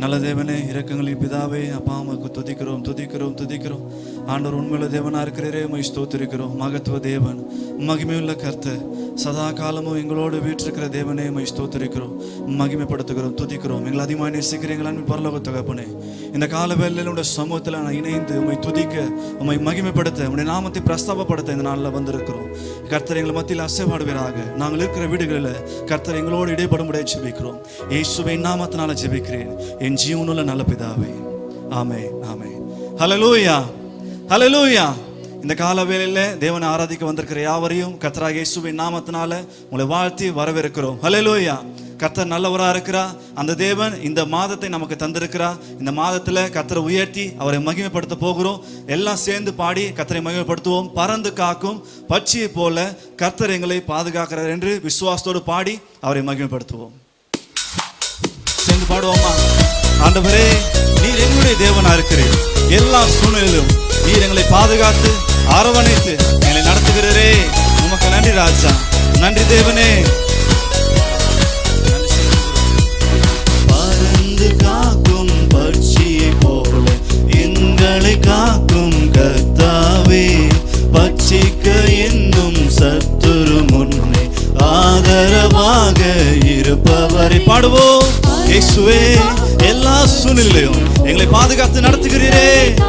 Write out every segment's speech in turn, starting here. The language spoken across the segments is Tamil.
நல்ல தேவனே இரக்கங்களின் பிதாவே அப்பா அம்மாக்கு துதிக்கிறோம் துதிக்கிறோம் துதிக்கிறோம் ஆண்டவர் உண்மையுள்ள தேவனா இருக்கிறரே உமை ஸ்தோத்திரிக்கிறோம் மகத்துவ தேவன் மகிமையுள்ள கர்த்தர் சதா காலமும் எங்களோடு வீற்றிருக்கிற தேவனே உமை ஸ்தோத்திரிக்கிறோம் மகிமைப்படுத்துகிறோம் துதிக்கிறோம் எங்களை அதிகமாக நேசிக்கிறீங்களா பரலோக தகப்பனே இந்த கால வேளையில் உடைய சமூகத்தில் நான் இணைந்து உம்மை துதிக்க உம்மை மகிமைப்படுத்த உம்முடைய நாமத்தை பிரஸ்தாபப்படுத்த இந்த நாளில் வந்திருக்கிறோம் கர்த்தர் எங்களை மத்தியில் அசைவாடுவீராக நாங்கள் இருக்கிற வீடுகளில் கர்த்தர் எங்களோடு இடைப்படும்படியாக ஜெபிக்கிறோம் இயேசுவின் நாமத்தினால ஜெபிக்கிறேன் என் ஜீவனுள்ள நல்ல பிதாவே ஆமே ஆமே ஹalleluya ஹalleluya இந்த கால வேளையில தேவனை ஆராதிக்க வந்திருக்கிற யாவரையும் கர்த்தராக இயேசுவின் நாமத்தினால உங்களை வாழ்த்தி வரவேற்கிறோம் ஹalleluya கர்த்தர் நல்லவரா இருக்கிறா அந்த தேவன் இந்த மாதத்தை நமக்கு தந்திருக்கிறா இந்த மாதத்துல கர்த்தரை உயர்த்தி அவரை மகிமைப்படுத்த போகிறோம் எல்லாம் சேர்ந்து பாடி கர்த்தரை மகிமைப்படுத்துவோம் பறந்து காக்கும் பட்சியை போல கர்த்தர் எங்களை பாதுகாக்கிறார் என்று விசுவாசத்தோடு பாடி அவரை மகிமைப்படுத்துவோம் சேர்ந்து பாடுவோமா ஆண்டவரே நீர் எங்களுடைய தேவனா இருக்கிறீர் எல்லா சூழ்நிலையிலும் நீர் எங்களை பாதுகாத்து அரவணைத்து எங்களை நடத்துகிறரே உமக்கு நன்றி ராஜா நன்றி தேவனே பறந்து காக்கும் பட்சியை போல எங்களை காக்கும் கர்த்தாவே பட்சிக்க என்னும் சத்துரு முன்னே ஆதரவாக இருப்பவரை பாடுவோம் இயேசுவே எல்லா சூழ்நிலையும் எங்களை பாதுகாத்து நடத்துகிறீரே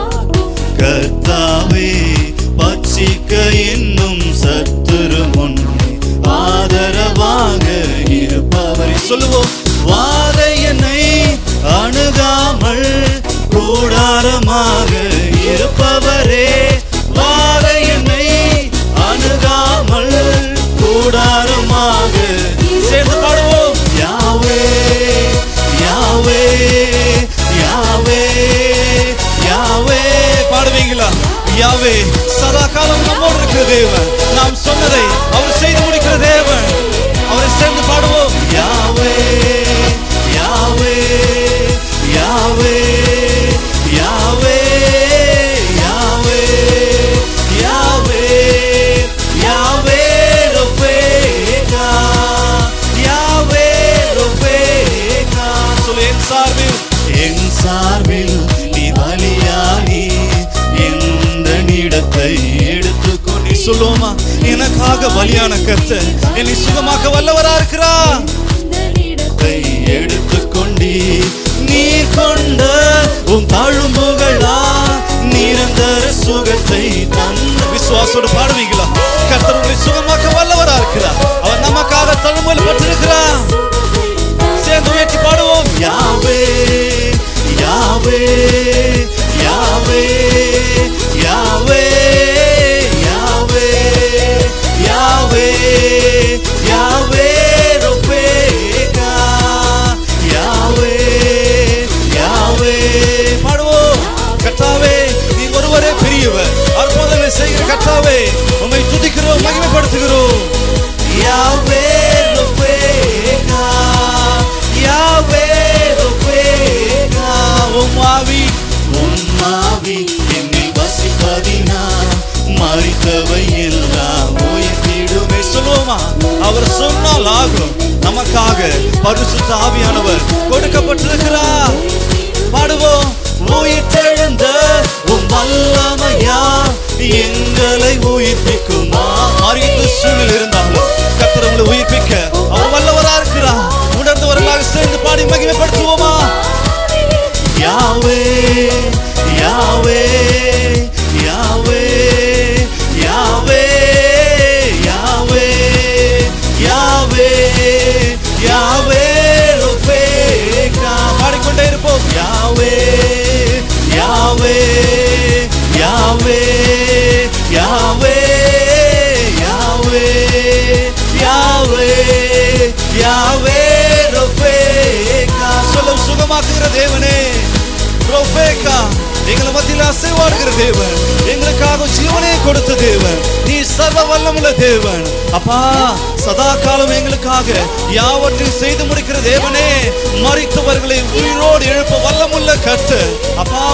கர்த்தாவே பட்சிக்க என்னும் சத்துரு முன்னே ஆதரவாக இருப்பவரை சொல்லுவோம் வாதையனை அணுகாமல் கூடாரமாக இருப்பவரே வாதையனை அணுகாமல் கூடாரமாக சேர்ந்து பாடுவோம் யாவே யாவே யாவே யாவே பாடுவீங்களா யாவே சதா காலம் நம்மோடு இருக்கிற தேவன் நாம் சொன்னதை அவர் செய்து முடிக்கிற தேவன் அவரை சேர்ந்து பாடுவோம் யாவே யாவே யாவே யாவே யாவே யாவே யாவே ரொபேகா யாவே ரொபேகா சொல்லு என் சார்பில் என் சார்பில் நீ பலியாகி எந்த நீடத்தை எடுத்துக்கொண்டு சொல்லுவோமா எனக்காக பலியான கர்த்தர் என்னை சுகமாக்க வல்லவரா இருக்கிறா கை எடுத்துக்கொண்டி நீர் கொண்ட உன் தழும்புகளா நிரந்தர சுகத்தை தந்த விசுவாசோடு பாடுவீங்களா கர்த்தர் உங்களை சுகமாக்க வல்லவரா இருக்கிறார் அவர் நமக்காக தழும்புகள் பட்டிருக்கிறார் சேர்ந்து உயர்த்தி பாடுவோம் யாவே யாவே யாவே யாவே யாவே யாவே யாவே ரொபேகா யாவே யாவே பாடுவோம் கர்த்தாவே நீ ஒருவரே பெரியவர் அற்புதங்களை செய்கிற கர்த்தாவே உம்மை துதிக்கிறோம் மகிமைப்படுத்துகிறோம் யாவே ரொபேகா யாவே ரொபேகா உம்மாவி உம்மாவி என்னை வசிப்பதினா மறித்தவை எல்லாம் உயிர்த்திடுமே சொல்லுவோமா அவர் சொன்னால் ஆகும் நமக்காக பரிசுத்த ஆவியானவர் கொடுக்கப்பட்டிருக்கிறார் பாடுவோம் உயிர்த்தெழுந்த உம் வல்லமையா எங்களை உயிர்ப்பிக்குமா மறித்த சூழல் இருந்தாலும் கர்த்தர் உங்களை உயிர்ப்பிக்க அவர் வல்லவரா இருக்கிறார் உணர்ந்தவர்களாக சேர்ந்து பாடி மகிமைப்படுத்துவோமா யாவே யாவே யாவே யாவே யாவே யாவே யாவே ரொபேகா பாடிக்கொண்டே இருப்போம் யாவே யாவே யாவே யாவே யாவே யாவே யாவே ரொபேகா சொல்லும் சுகமாக்குகிற தேவனே ரொபேகா எங்களை மத்தியில் அசைவாடுகிற தேவன் எங்களுக்காக ஜீவனை கொடுத்த தேவன் நீ சர்வ வல்லமுள்ள தேவன் அப்பா சதா காலம் எங்களுக்காக யாவற்றையும் செய்து முடிக்கிற தேவனே மறித்தவர்களை உயிரோடு எழுப்ப வல்லமுள்ள கர்த்தர் அப்பாவை துதிக்க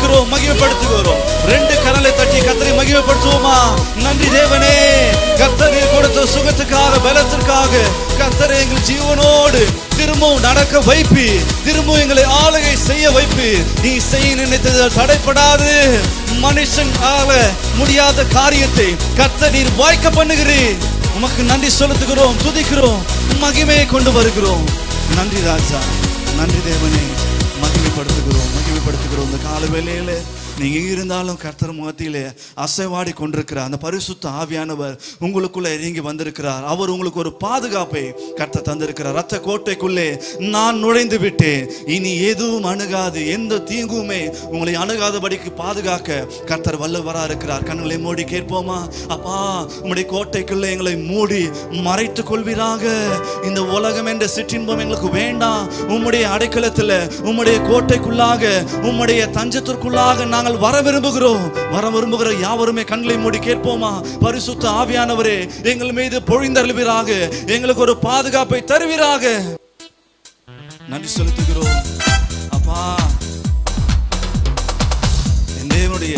துதிக்கிறோம் மகிமைப்படுத்துகிறோம் ரெண்டு கரலை தட்டி கத்தரை மகிமைப்படுத்துவோமா நன்றி தேவனே கத்தரை கொடுத்த சுகத்துக்காக பலத்திற்காக கத்தரை எங்கள் ஜீவனோடு திரும்பவும் நடக்க வைப்பி திரும்பவும் எங்களை ஆளுகை செய்ய வைப்பி நீ செய்ய நினைத்தது தடைப்படாது மனுஷன் ஆள முடியாத காரியத்தை கத்த நீர் வாய்க்க பண்ணுகிறீர் உமக்கு நன்றி செலுத்துகிறோம் துதிக்கிறோம் மகிமையை கொண்டு வருகிறோம் நன்றி ராஜா நன்றி தேவனே மகிமைப்படுத்துகிறோம் மகிமைப்படுத்துகிறோம் இந்த கால வேளையில நீங்க எங்க இருந்தாலும் கர்த்தர் முகத்திலே அசைவாடி கொண்டிருக்கிறார் அந்த பரிசுத்த ஆவியானவர் உங்களுக்குள்ள இறங்கி வந்திருக்கிறார் அவர் உங்களுக்கு ஒரு பாதுகாப்பை கர்த்தர் தந்திருக்கிறார் ரத்த கோட்டைக்குள்ளே நான் நுழைந்து விட்டேன் இனி எதுவும் அணுகாது எந்த தீங்குமே உங்களை அணுகாதபடிக்கு பாதுகாக்க கர்த்தர் வல்லவரா இருக்கிறார் கண்களை மூடி கேட்போமா அப்பா உம்முடைய கோட்டைக்குள்ளே எங்களை மூடி மறைத்துக் கொள்வீராக இந்த உலகம் என்ற சிற்றின்பம் எங்களுக்கு வேண்டாம் உம்முடைய அடைக்கலத்துல உம்முடைய கோட்டைக்குள்ளாக உம்முடைய தஞ்சத்திற்குள்ளாக நாங்கள் வர விரும்புகிறோம் வர விரும்புகிற யாவருமே கண்களை மூடி கேட்போமா பரிசுத்த ஆவியானவரே எங்கள் மீது பொழிந்தருள்வீராக எங்களுக்கு ஒரு பாதுகாப்பை தருவீராக நன்றி செலுத்துகிறோம் அப்பா என் தேவனுடைய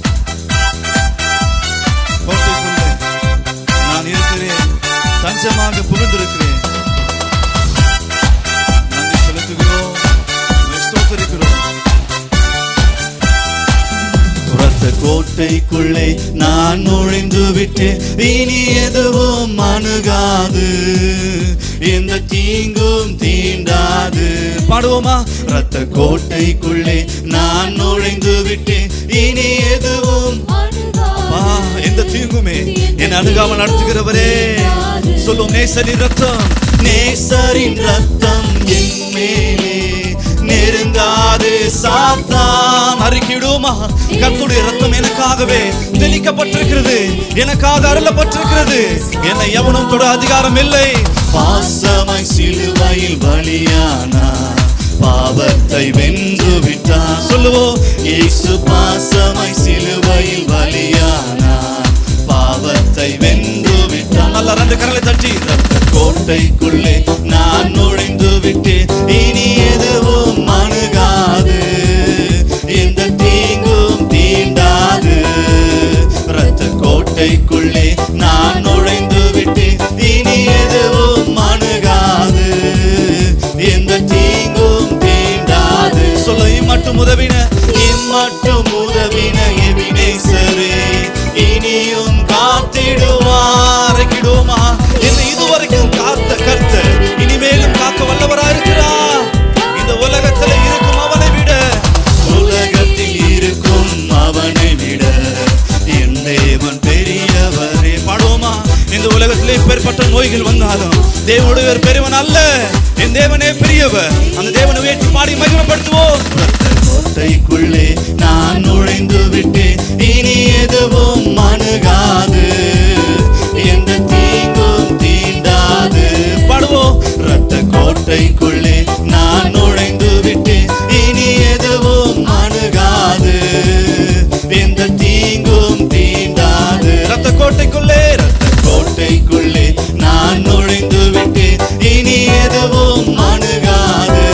கோட்டைக்குள்ளே நான் இருக்கிறேன் தஞ்சமாக புகுந்திருக்கிறேன் நன்றி செலுத்துகிறோம் உம்மை ஸ்தோத்தரிக்கிறோம் உரத்த கோட்டைக்குள்ளே நான் நுழைந்து விட்டேன் இனி எதுவும் அணுகாது எந்த தீங்கும் தீண்டாது பாடுவோமா ரத்த கோட்டைக்குள்ளே நான் நுழைந்து விட்டேன் இனி எதுவும் அப்பா, எந்த தீங்குமே என் அணுகாமல் நடத்துகிறவரே சொல்லும் நேசரின் ரத்தம் நேசரின் ரத்தம் என் மேலே நெருங்காது சாத்தான் அறிக்கிடுமா கர்த்தருடைய ரத்தம் எனக்காகவே தெளிக்கப்பட்டிருக்கிறது எனக்காக அருளப்பட்டிருக்கிறது என்னை எவனும் தொட அதிகாரம் இல்லை பாசமாய் சிலுவையில் பலியானா பாவத்தை வென்று விட்டான் சொல்லுவோம் இயேசு பாசமாய் சிலுவையில் பலியானா பாவத்தை வென்று விட்டான் நல்லா ரெண்டு கரலை தட்டி ரத்த கோட்டைக்குள்ளே நான் நுழைந்து விட்டேன் இனி எதுவும் அணுகாது எந்த தீங்கும் தீண்டாது ரத்த கோட்டைக்குள்ளே நான் நுழைந்து விட்டேன் இனி எதுவும் அணுகாது எந்த தீங்கும் தீண்டாது சொல்ல இம்மட்டும் உதவின இம்மட்டும் உதவின எபினேசரே இனியும் காத்திடுவார் கிடுமா என்னை இதுவரைக்கும் காத்த கர்த்தர் இனிமேலும் காக்க வல்லவரா இருக்கிறார் இந்த உலகத்துல இருக்கும் அவனை விட உலகத்தில் இருக்கும் அவனை விட என் தேவன் பெரியவரே பாடுவோமா இந்த உலகத்திலே பேர்பட்ட நோய்கள் வந்தாலும் தேவனுடைய ஒரு பெரியவன் அல்ல என் தேவனே பெரியவர் அந்த தேவனை உயர்த்தி பாடி மகிமைப்படுத்துவோம் கோட்டைக்குள்ளே நான் நுழைந்து விட்டேன் இனி எதுவும் அணுகாது எந்த தீங்கும் தீண்டாது பாடுவோம் ரத்த கோட்டைக்குள்ளே நான் நுழைந்து விட்டேன் இனி எதுவும் அணுகாது எந்த தீங்கும் தீண்டாது ரத்த கோட்டைக்குள்ளே ரத்த கோட்டைக்குள்ளே நான் நுழைந்து விட்டேன் இனி எதுவும் அணுகாது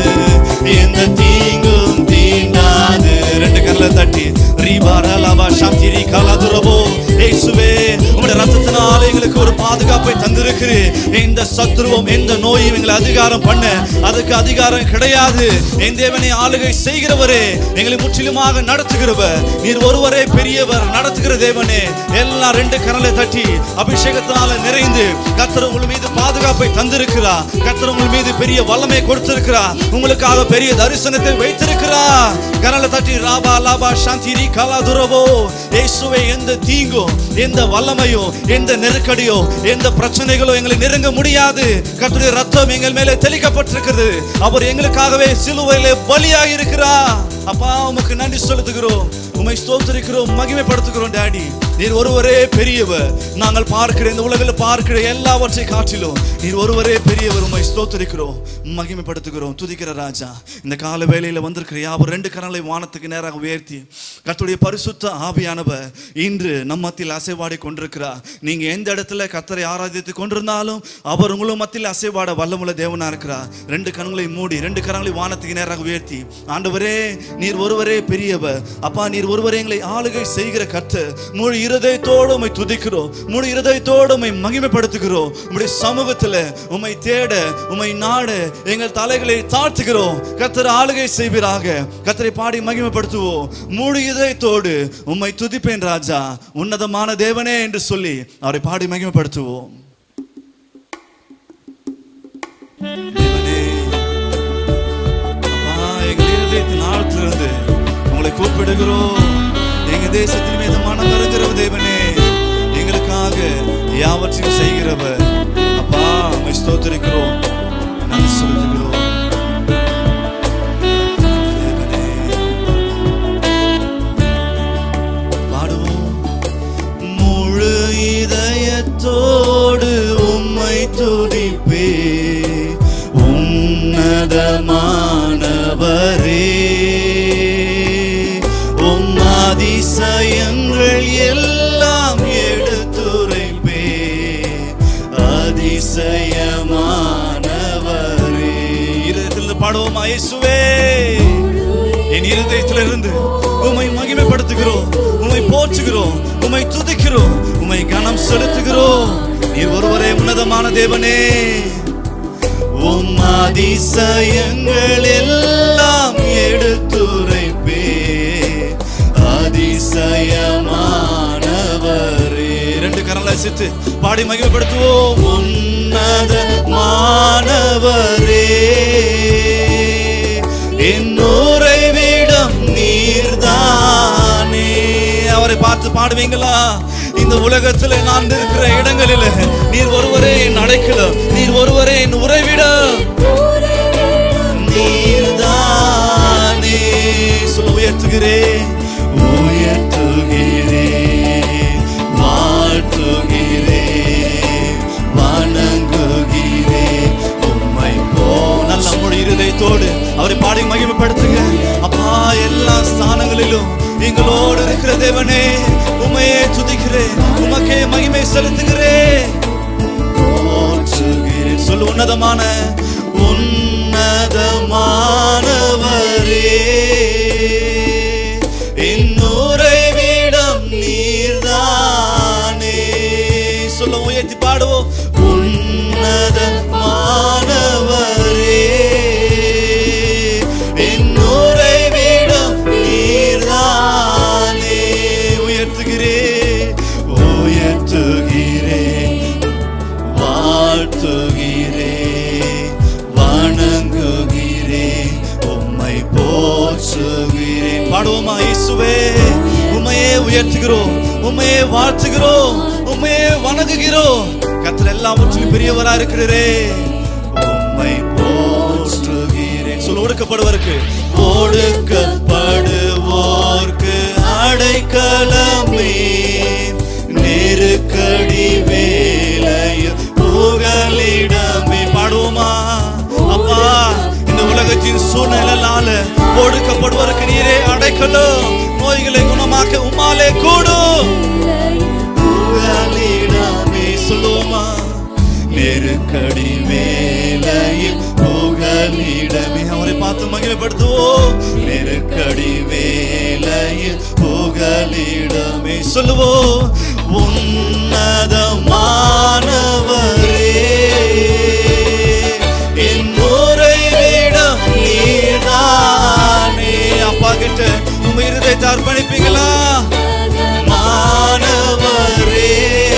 எந்த தீங்கும் தீண்டாது ரெண்டு கரல தட்டி ரீபாரா லாபா சாந்திரி காலாதுரபோ இயேசுவே உம்முடைய ரத்தத்தினால எங்களுக்கு ஒரு பாதுகாப்பை தந்திருக்கிறேன் எந்த சத்துருவும் எந்த நோயும் எங்களை அதிகாரம் பண்ண அதுக்கு அதிகாரம் கிடையாது என் தேவனை ஆளுகை செய்கிறவரே எங்களை முற்றிலுமாக நடத்துகிறவர் நீர் ஒருவரே பெரியவர் நடத்துகிற தேவனே எல்லாம் ரெண்டு கரலை தட்டி அபிஷேகத்தினால நிறைந்து கர்த்தர் உங்கள் மீது பாதுகாப்பை தந்திருக்கிறா கர்த்தர் உங்கள் மீது பெரிய வல்லமை கொடுத்திருக்கிறா உங்களுக்காக பெரிய தரிசனத்தை வைத்திருக்கிறா கரலை தட்டி ராபா லாபா சாந்திரி கலா துரவோ இயேசுவே எந்த தீங்கும் எந்த வல்லமையோ எந்த நெருக்கடியோ எந்த பிரச்சனைகளோ எங்களை நெருங்க முடியாது கர்த்தருடைய ரத்தம் எங்கள் மேலே தெளிக்கப்பட்டிருக்கிறது அவர் எங்களுக்காகவே சிலுவையிலே பலியாகி இருக்கிறார் அப்பா உமக்கு நன்றி செலுத்துகிறோம் உமை ஸ்தோத்திரிக்கிறோம் மகிமைப்படுத்துகிறோம் டாடி நீர் ஒருவரே பெரியவர் நாங்கள் பார்க்கிற இந்த உலகில் பார்க்கிற எல்லாவற்றை காட்டிலும் நீர் ஒருவரே பெரியவர் உமை ஸ்தோத்திரிக்கிறோம் மகிமைப்படுத்துகிறோம் துதிக்கிற ராஜா இந்த கால வேளையில வந்திருக்கிற யாவர் ரெண்டு கரங்களை வானத்துக்கு நேராக உயர்த்தி கர்த்தருடைய பரிசுத்த ஆவியானவர் இன்று நம் மத்தியில் அசைவாடி கொண்டிருக்கிறார் நீங்க எந்த இடத்துல கர்த்தரை ஆராதித்து கொண்டிருந்தாலும் அவர் உங்களும் மத்தியில் அசைவாட வல்லமுள்ள தேவனா இருக்கிறார் ரெண்டு கண்களை மூடி ரெண்டு கரங்களை வானத்துக்கு நேராக உயர்த்தி ஆண்டவரே நீர் ஒருவரே பெரியவர் அப்பா நீர் ஒருவரே எங்களை ஆளுகை செய்கிற கர்த்தர் முழு இருதயத்தோடு உம்மை துதிக்கிறோம் முழு இருதயத்தோடு உம்மை மகிமைப்படுத்துகிறோம் உம்முடைய சமூகத்துல உம்மை தேட உம்மை நாட எங்கள் தலைகளை தாழ்த்துகிறோம் கர்த்தர் ஆளுகை செய்வீராக கர்த்தரை பாடி மகிமைப்படுத்துவோம் முழு இதயத்தோடு உம்மை துதிப்பேன் ராஜா உன்னதமான தேவனே என்று சொல்லி அவரை பாடி மகிமைப்படுத்துவோம் தேவனே, அப்பா, எங்கள் இருதயத்தின் ஆழத்திலிருந்து உங்களை கூப்பிடுகிறோம் எங்க தேசத்தின் மீது மனம் வருகிற தேவனே எங்களுக்காக யாவற்றையும் செய்கிறவர் அப்பா உம்மை ஸ்தோத்திரிக்கிறோம் நன்றி செலுத்துகிறோம் தேவனே, பாடுவோம் முழு இதயத்தோடு உம்மை துதிப்பே உன்னதமானவரே உம் அதிசயங்கள் எல்லாம் எடுத்துரைப்பே அதிசயமானவரே இருதயத்திலிருந்து பாடுவோமா இயேசுவே என் இருதயத்திலிருந்து உம்மை மகிமைப்படுத்துகிறோம் உம்மை போற்றுகிறோம் உம்மை துதிக்கிறோம் உம்மை கனம் செலுத்துகிறோம் நீர் ஒருவரே உன்னதமான தேவனே உம் அதிசயங்கள் எல்லாம் எடுத்துரைப்பே அதிசயமானவரே ரெண்டு கரங்களை சித்து பாடி மகிமைப்படுத்துவோம் உன்னதமானவரே என் உறைவிடம் நீர்தானே அவரை பார்த்து பாடுவீங்களா இந்த உலகத்துல நான் இருக்கிற இடங்களில் நீர் ஒருவரே என் அடைக்கலம் நீர் ஒருவரே என் உறைவிடம் நீர்தானே சொல்ல உயர்த்துகிறேன் உயர்த்துகிறேன் வாழ்த்துகிறேன் வணங்குகிறேன் உம்மை போ நல்ல முழு இருதயத்தோடு அவரை பாடி மகிமைப்படுத்துங்க அப்பா எல்லா ஸ்தானங்களிலும் எங்களோடு இருக்கிற தேவனே உம்மையே துதிக்கிறேன் உமக்கே மகிமை செலுத்துகிறேன் போற்றுகிறேன் சொல்லு உன்னதமான உன்னதமானவரே என் உறைவிடம் நீர்தானே சொல்ல உயர்த்தி பாடுவோம் உன்னதமானவரே என் உறைவிடம் நீர்தானே உயர்த்துகிறேன் உயர்த்துகிறேன் வாழ்த்துகிறேன் வணங்குகிறேன் உம்மை போற்றுகிறேன் பாடுவோமா இயேசுவே உம்மையே உயர்த்துகிறோம் உம்மையே வாழ்த்துகிறோம் உம்மையே வணங்குகிறோம் கத்தர் எல்லாவற்றிலும் பெரியவரா இருக்கிறே உம்மை போற்றுகிறேன் சொல்ல ஒடுக்கப்படுவருக்கு ஒடுக்கப்படுவோர்க்கு அடைக்கலமே நெருக்கடி வேலையில் புகலிடமே பாடுவோமா அப்பா இந்த உலகத்தின் சூழ்நிலால ஒடுக்கப்படுவதற்கு நீரே அடைக்கலும் நோய்களை குணமாக்க உமாலே கூடும் புகலிடமே சொல்லுவோமா நெருக்கடி வேலையில் புகலிடமே அவரை பார்த்து மகிமைப்படுத்துவோம் நெருக்கடி வேலையில் புகலிடமே சொல்லுவோம் உன்னதமானவரே என் உறைவிடம் நீர்தானே அப்பா கிட்ட உங்க இருதயத்தை அர்ப்பணிப்பீங்களா மாணவரே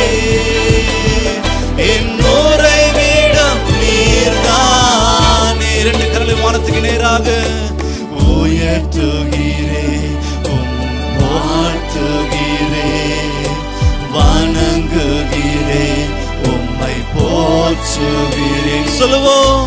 என் உறைவிடம் நீர்தானே ரெண்டு கரலை வானத்துக்கு நேராக உயர்த்துகிறேன் உம் வாழ்த்துகிறேன் வணங்குகிறேன் உம்மை போற்றுகிறேன் சொல்லுவோம்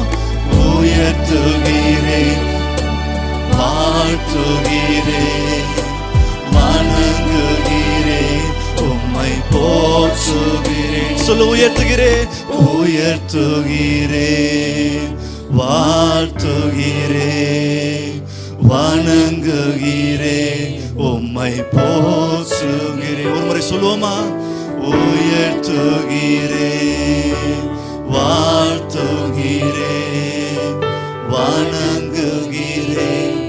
உயர்த்துகிறேன் வாழ்த்துகிறேன் வணங்குகிறேன் உம்மை போற்றுகிறேன் சொல்லு உயர்த்துகிறேன் உயர்த்துகிறேன் வாழ்த்துகிறேன் வணங்குகிறேன் உம்மை போற்றுகிறேன் ஒரு முறை சொல்லுவோமா உயர்த்துகிறேன் வாழ்த்துகிறேன் வணங்குகிறேன்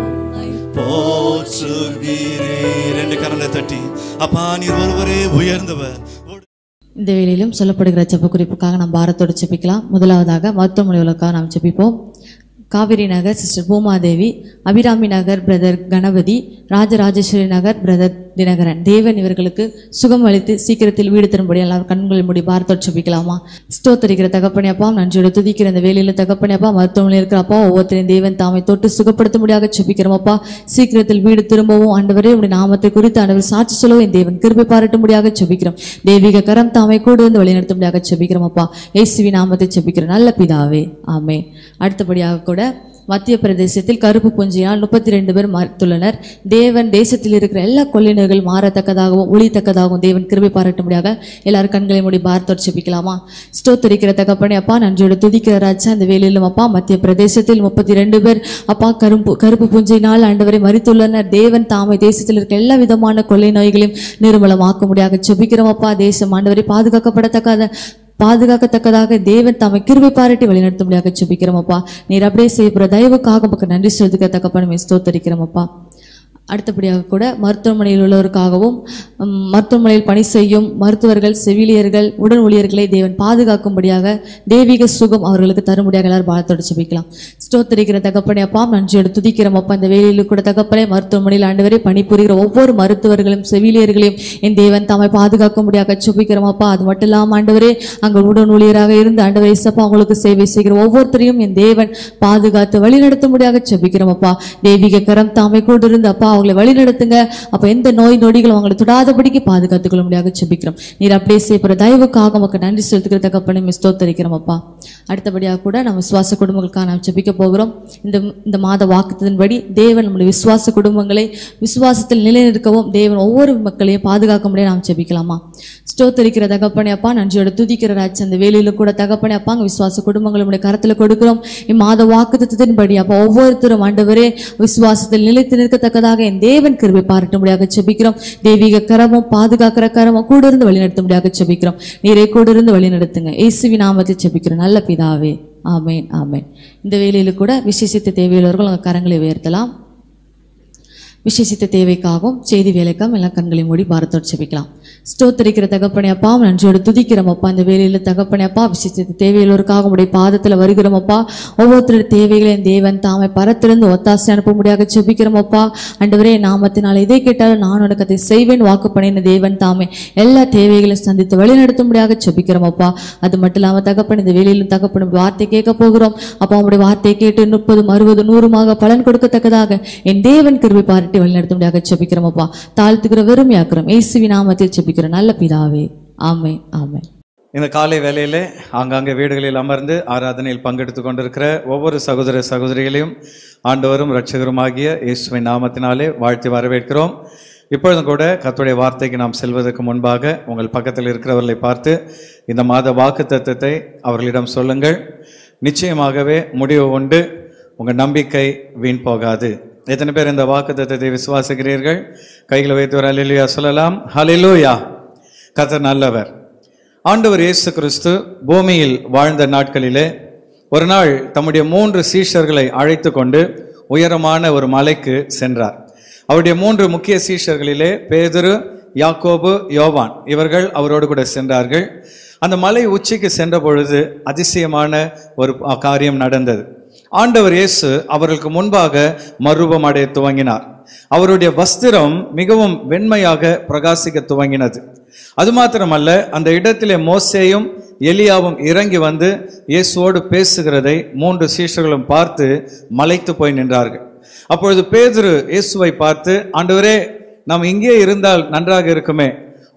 போற்றுகிறேன் ரெண்டு கரங்களை தட்டி அப்பா நீர் ஒருவரே உயர்ந்தவர் இந்த வேளையிலும் சொல்லப்படுகிற ஜெப குறிப்புக்காக நாம் பாரத்தோடு ஜெபிக்கலாம் முதலாவதாக மருத்துவமனைகளுக்காக நாம் ஜெபிப்போம் Kaveri Nagar sister Boomadevi Abirami Nagar brother Ganapathi Rajarajeswari Nagar brother Dhinakaran Devan இவர்களுக்கு சுகம் அளித்து சீக்கிரத்தில் வீடு திரும்படி எல்லாரும் கண்களில் முடி பாரத்தோடு ஜெபிக்கலாமா ஸ்தோத்தரிக்கிற தகப்பனே அப்பா நன்றியோடு துதிக்கிற இந்த வேலையில தகப்பனே அப்பா மருத்துவமனையில் இருக்கிற அப்பா ஒவ்வொருத்தரையும் தேவன் தாமை தொட்டு சுகப்படுத்த முடியாத ஜெபிக்கிறோம் அப்பா சீக்கிரத்தில் வீடு திரும்பவும் ஆண்டவரே உடைய நாமத்தை குறித்து ஆண்டவர் சாட்சி சொல்லவும் என் தேவன் கிருபை பாராட்ட முடியாத ஜெபிக்கிறோம் தெய்வீக கரம் தாமை கூட வந்து வழிநடத்த முடியாத ஜெபிக்கிறோம் அப்பா இயேசுவி நாமத்தை ஜெபிக்கிறோம் நல்ல பிதாவே ஆமே அடுத்தபடியாக கூட மத்திய பிரதேசத்தில் கருப்பு பூஞ்சியினால் முப்பத்தி ரெண்டு பேர் மறுத்துள்ளனர் தேவன் தேசத்தில் இருக்கிற எல்லா கொள்ளினர்கள் மாறத்தக்கதாகவும் ஒளித்தக்கதாகவும் தேவன் கிருபை பாராட்டும்படியாக எல்லாரும் கண்களை மூடி பார்த்தோர் செபிக்கலாமா ஸ்தோத்தரிக்கிற தகப்பனே அப்பா நன்றியோட துதிக்கிற ராஜா இந்த வேலையிலும் அப்பா மத்திய பிரதேசத்தில் முப்பத்தி ரெண்டு பேர் அப்பா கரும்பு கருப்பு பூஞ்சையினால் ஆண்டவரை மறித்துள்ளனர் தேவன் தாமை தேசத்தில் இருக்க எல்லா விதமான கொள்ளை நோய்களையும் நிர்மலமாக்க முடியாக செபிக்கிறோம் அப்பா தேசம் ஆண்டவரை பாதுகாக்கப்படத்தக்காத பாதுகாக்கத்தக்கதாக தேவன் தம்மை கிருபை பாராட்டி வழிநடத்த முடியாக ஜெபிக்கிறோம் அப்பா நீர் அப்படியே செய்யப்படுற தயவுக்காக உமக்கு நன்றி செலுத்துக்கத்தக்கப்ப நம்ம ஸ்தோத்தரிக்கிறோம் அப்பா அடுத்தபடியாக கூட மருத்துவமனையில் உள்ளவருக்காகவும் ம், மருத்துவமனையில் பணி செய்யும் மருத்துவர்கள் செவிலியர்கள் உடல் ஊழியர்களை தேவன் பாதுகாக்கும்படியாக தெய்வீக சுகம் அவர்களுக்கு தரும்படியாக எல்லாரும் பாலத்தோடு ஜெபிக்கலாம் ஸ்தோத்தரிக்கிற தகப்பனே அப்பா நன்றியோடு துதிக்கிறோம் அப்பா இந்த வேலையில் கூட தகப்பனே மருத்துவமனையில் ஆண்டவரை பணிபுரிகிற ஒவ்வொரு மருத்துவர்களும் செவிலியர்களையும் என் தேவன் தம்மை பாதுகாக்கும்படியாக ஜெபிக்கிறோம் அப்பா அது மட்டும் இல்லாமல் ஆண்டவரே அங்கே உடன் ஊழியராக இருந்து ஆண்டவரை இசப்பா அவங்களுக்கு சேவை செய்கிற ஒவ்வொருத்தரையும் என் தேவன் பாதுகாத்து வழிநடத்தும்படியாக ஜெபிக்கிறோம் அப்பா தெய்வீக கரம் தாமை கொண்டு இருந்து அப்பா அவங்களை வழிநடத்துங்க அப்ப எந்த நோய் நொடிகளும் அவங்களை தொடாதபடிக்கு பாதுகாத்துக் கொள்ள முடியாக ஜெபிக்கிறோம் நீர் அப்படியே செய்யப்படுற தயவுக்காக உமக்கு நன்றி செலுத்துகிற தகப்பனை ஸ்தோத்தரிக்கிறோம் அப்பா அடுத்தபடியாக கூட நம்ம விசுவாச குடும்பங்களுக்காக நாம் ஜெபிக்க போகிறோம் இந்த இந்த மாத வாக்குத்தின்படி தேவன் நம்முடைய விசுவாச குடும்பங்களை விசுவாசத்தில் நிலைநிற்கவும் தேவன் ஒவ்வொரு மக்களையும் பாதுகாக்க முடியாது நாம் ஜெபிக்கலாமா ஸ்தோத்தரிக்கிற தகப்பனே அப்பா நன்றியோட துதிக்கிற ராஜ் அந்த வேலையில கூட தகப்பனே அப்பா அங்க விசுவாச குடும்பங்களை உடைய கரத்துல கொடுக்கிறோம் இம்மாத வாக்குத்தத்தின்படி அப்பா ஒவ்வொருத்தரும் ஆண்டவரே விசுவாசத்தில் நிலைத்து நிற்கத்தக்கதாக என் தேவன் கிருபை பாராட்ட முடியாக ஜெபிக்கிறோம் தெய்வீக கரமும் பாதுகாக்கிற கரமும் கூட இருந்து வழிநடத்த முடியாக ஜெபிக்கிறோம் நீரை கூட இருந்து வழிநடத்துங்க இயேசுவி நாமத்தை ஜெபிக்கிறோம் நல்ல பிதாவே ஆமென் ஆமென் இந்த வேலையில கூட விசேஷித்த தேவையுள்ளவர்கள் உங்க கரங்களை உயர்த்தலாம் விசேஷித்த தேவைக்காகவும் செய்தி வேலைக்காகவும் எல்லாம் கண்களை மூடி பாரத்தோடு செபிக்கலாம் ஸ்தோத்தரிக்கிற தகப்பனே அப்பா நன்றியோடு துதிக்கிறோம் அப்பா இந்த வேலையில தகப்பனே அப்பா விசேஷித்த தேவையுள்ளவருக்காக உடைய பாதத்துல வருகிறோம் அப்பா ஒவ்வொருத்தருடைய தேவைகளையும் தேவன் தாமை பரத்திலிருந்து ஒத்தாசை அனுப்ப முடியாக செபிக்கிறோம் அப்பா அண்டவரே நாமத்தினால் எதை கேட்டாலும் நான் உனக்கு அதை செய்வேன் வாக்கு பண்ணின தேவன் தாமே எல்லா தேவைகளையும் சந்தித்து வழிநடத்த முடியாக செபிக்கிறோம் அப்பா அது மட்டும் இல்லாம தகப்பன் இந்த வேலையிலும் தகப்பனும் வார்த்தை கேட்க போகிறோம் அப்பா உங்களுடைய வார்த்தையை கேட்டு முப்பதும் அறுபது நூறுமாக பலன் கொடுக்கத்தக்கதாக என் தேவன் கிருபை பாராட்டி வழிநடத்த முடியாக செபிக்கிறோம் அப்பா தாழ்த்துக்கிற வெறுமையாக்குறோம் இயேசுவி நாமத்தில் செபிக்கிற நல்ல பிதாவே ஆமே ஆமே இந்த காலை வேளையிலே ஆங்காங்கே வீடுகளில் அமர்ந்து ஆராதனையில் பங்கெடுத்து கொண்டிருக்கிற ஒவ்வொரு சகோதர சகோதரிகளையும் ஆண்டவரும் இரட்சகருமாகிய இயேசுவின் நாமத்தினாலே வாழ்த்தி வரவேற்கிறோம் இப்பொழுதும் கூட கர்த்தருடைய வார்த்தைக்கு நாம் செல்வதற்கு முன்பாக உங்கள் பக்கத்தில் இருக்கிறவர்களை பார்த்து இந்த மாத வாக்கு தத்துவத்தை அவர்களிடம் சொல்லுங்கள் நிச்சயமாகவே முடிவு உண்டு உங்கள் நம்பிக்கை வீண் போகாது எத்தனை பேர் இந்த வாக்கு தத்துவத்தை விசுவாசிக்கிறீர்கள் கைகளை வைத்து ஒரு அலிலுயா சொல்லலாம் ஹலிலூயா கர்த்தர் நல்லவர் ஆண்டவர் இயேசு கிறிஸ்து பூமியில் வாழ்ந்த நாட்களிலே ஒரு நாள் தம்முடைய மூன்று சீஷர்களை அழைத்து கொண்டு உயரமான ஒரு மலைக்கு சென்றார் அவருடைய மூன்று முக்கிய சீஷர்களிலே பேதுரு யாக்கோபு யோவான் இவர்கள் அவரோடு கூட சென்றார்கள் அந்த மலை உச்சிக்கு சென்ற பொழுது அதிசயமான ஒரு காரியம் நடந்தது ஆண்டவர் இயேசு அவர்களுக்கு முன்பாக மறுரூபம் அடைய துவங்கினார் அவருடைய வஸ்திரம் மிகவும் வெண்மையாக பிரகாசிக்க துவங்கினது அது மாத்திரமல்ல அந்த இடத்திலே மோசேயும் எலியாவும் இறங்கி வந்து இயேசுவோடு பேசுகிறதை மூன்று சீஷர்களும் பார்த்து மலைத்து போய் நின்றார்கள் அப்பொழுது பேதுரு இயேசுவை பார்த்து ஆண்டவரே நாம் இங்கே இருந்தால் நன்றாக இருக்குமே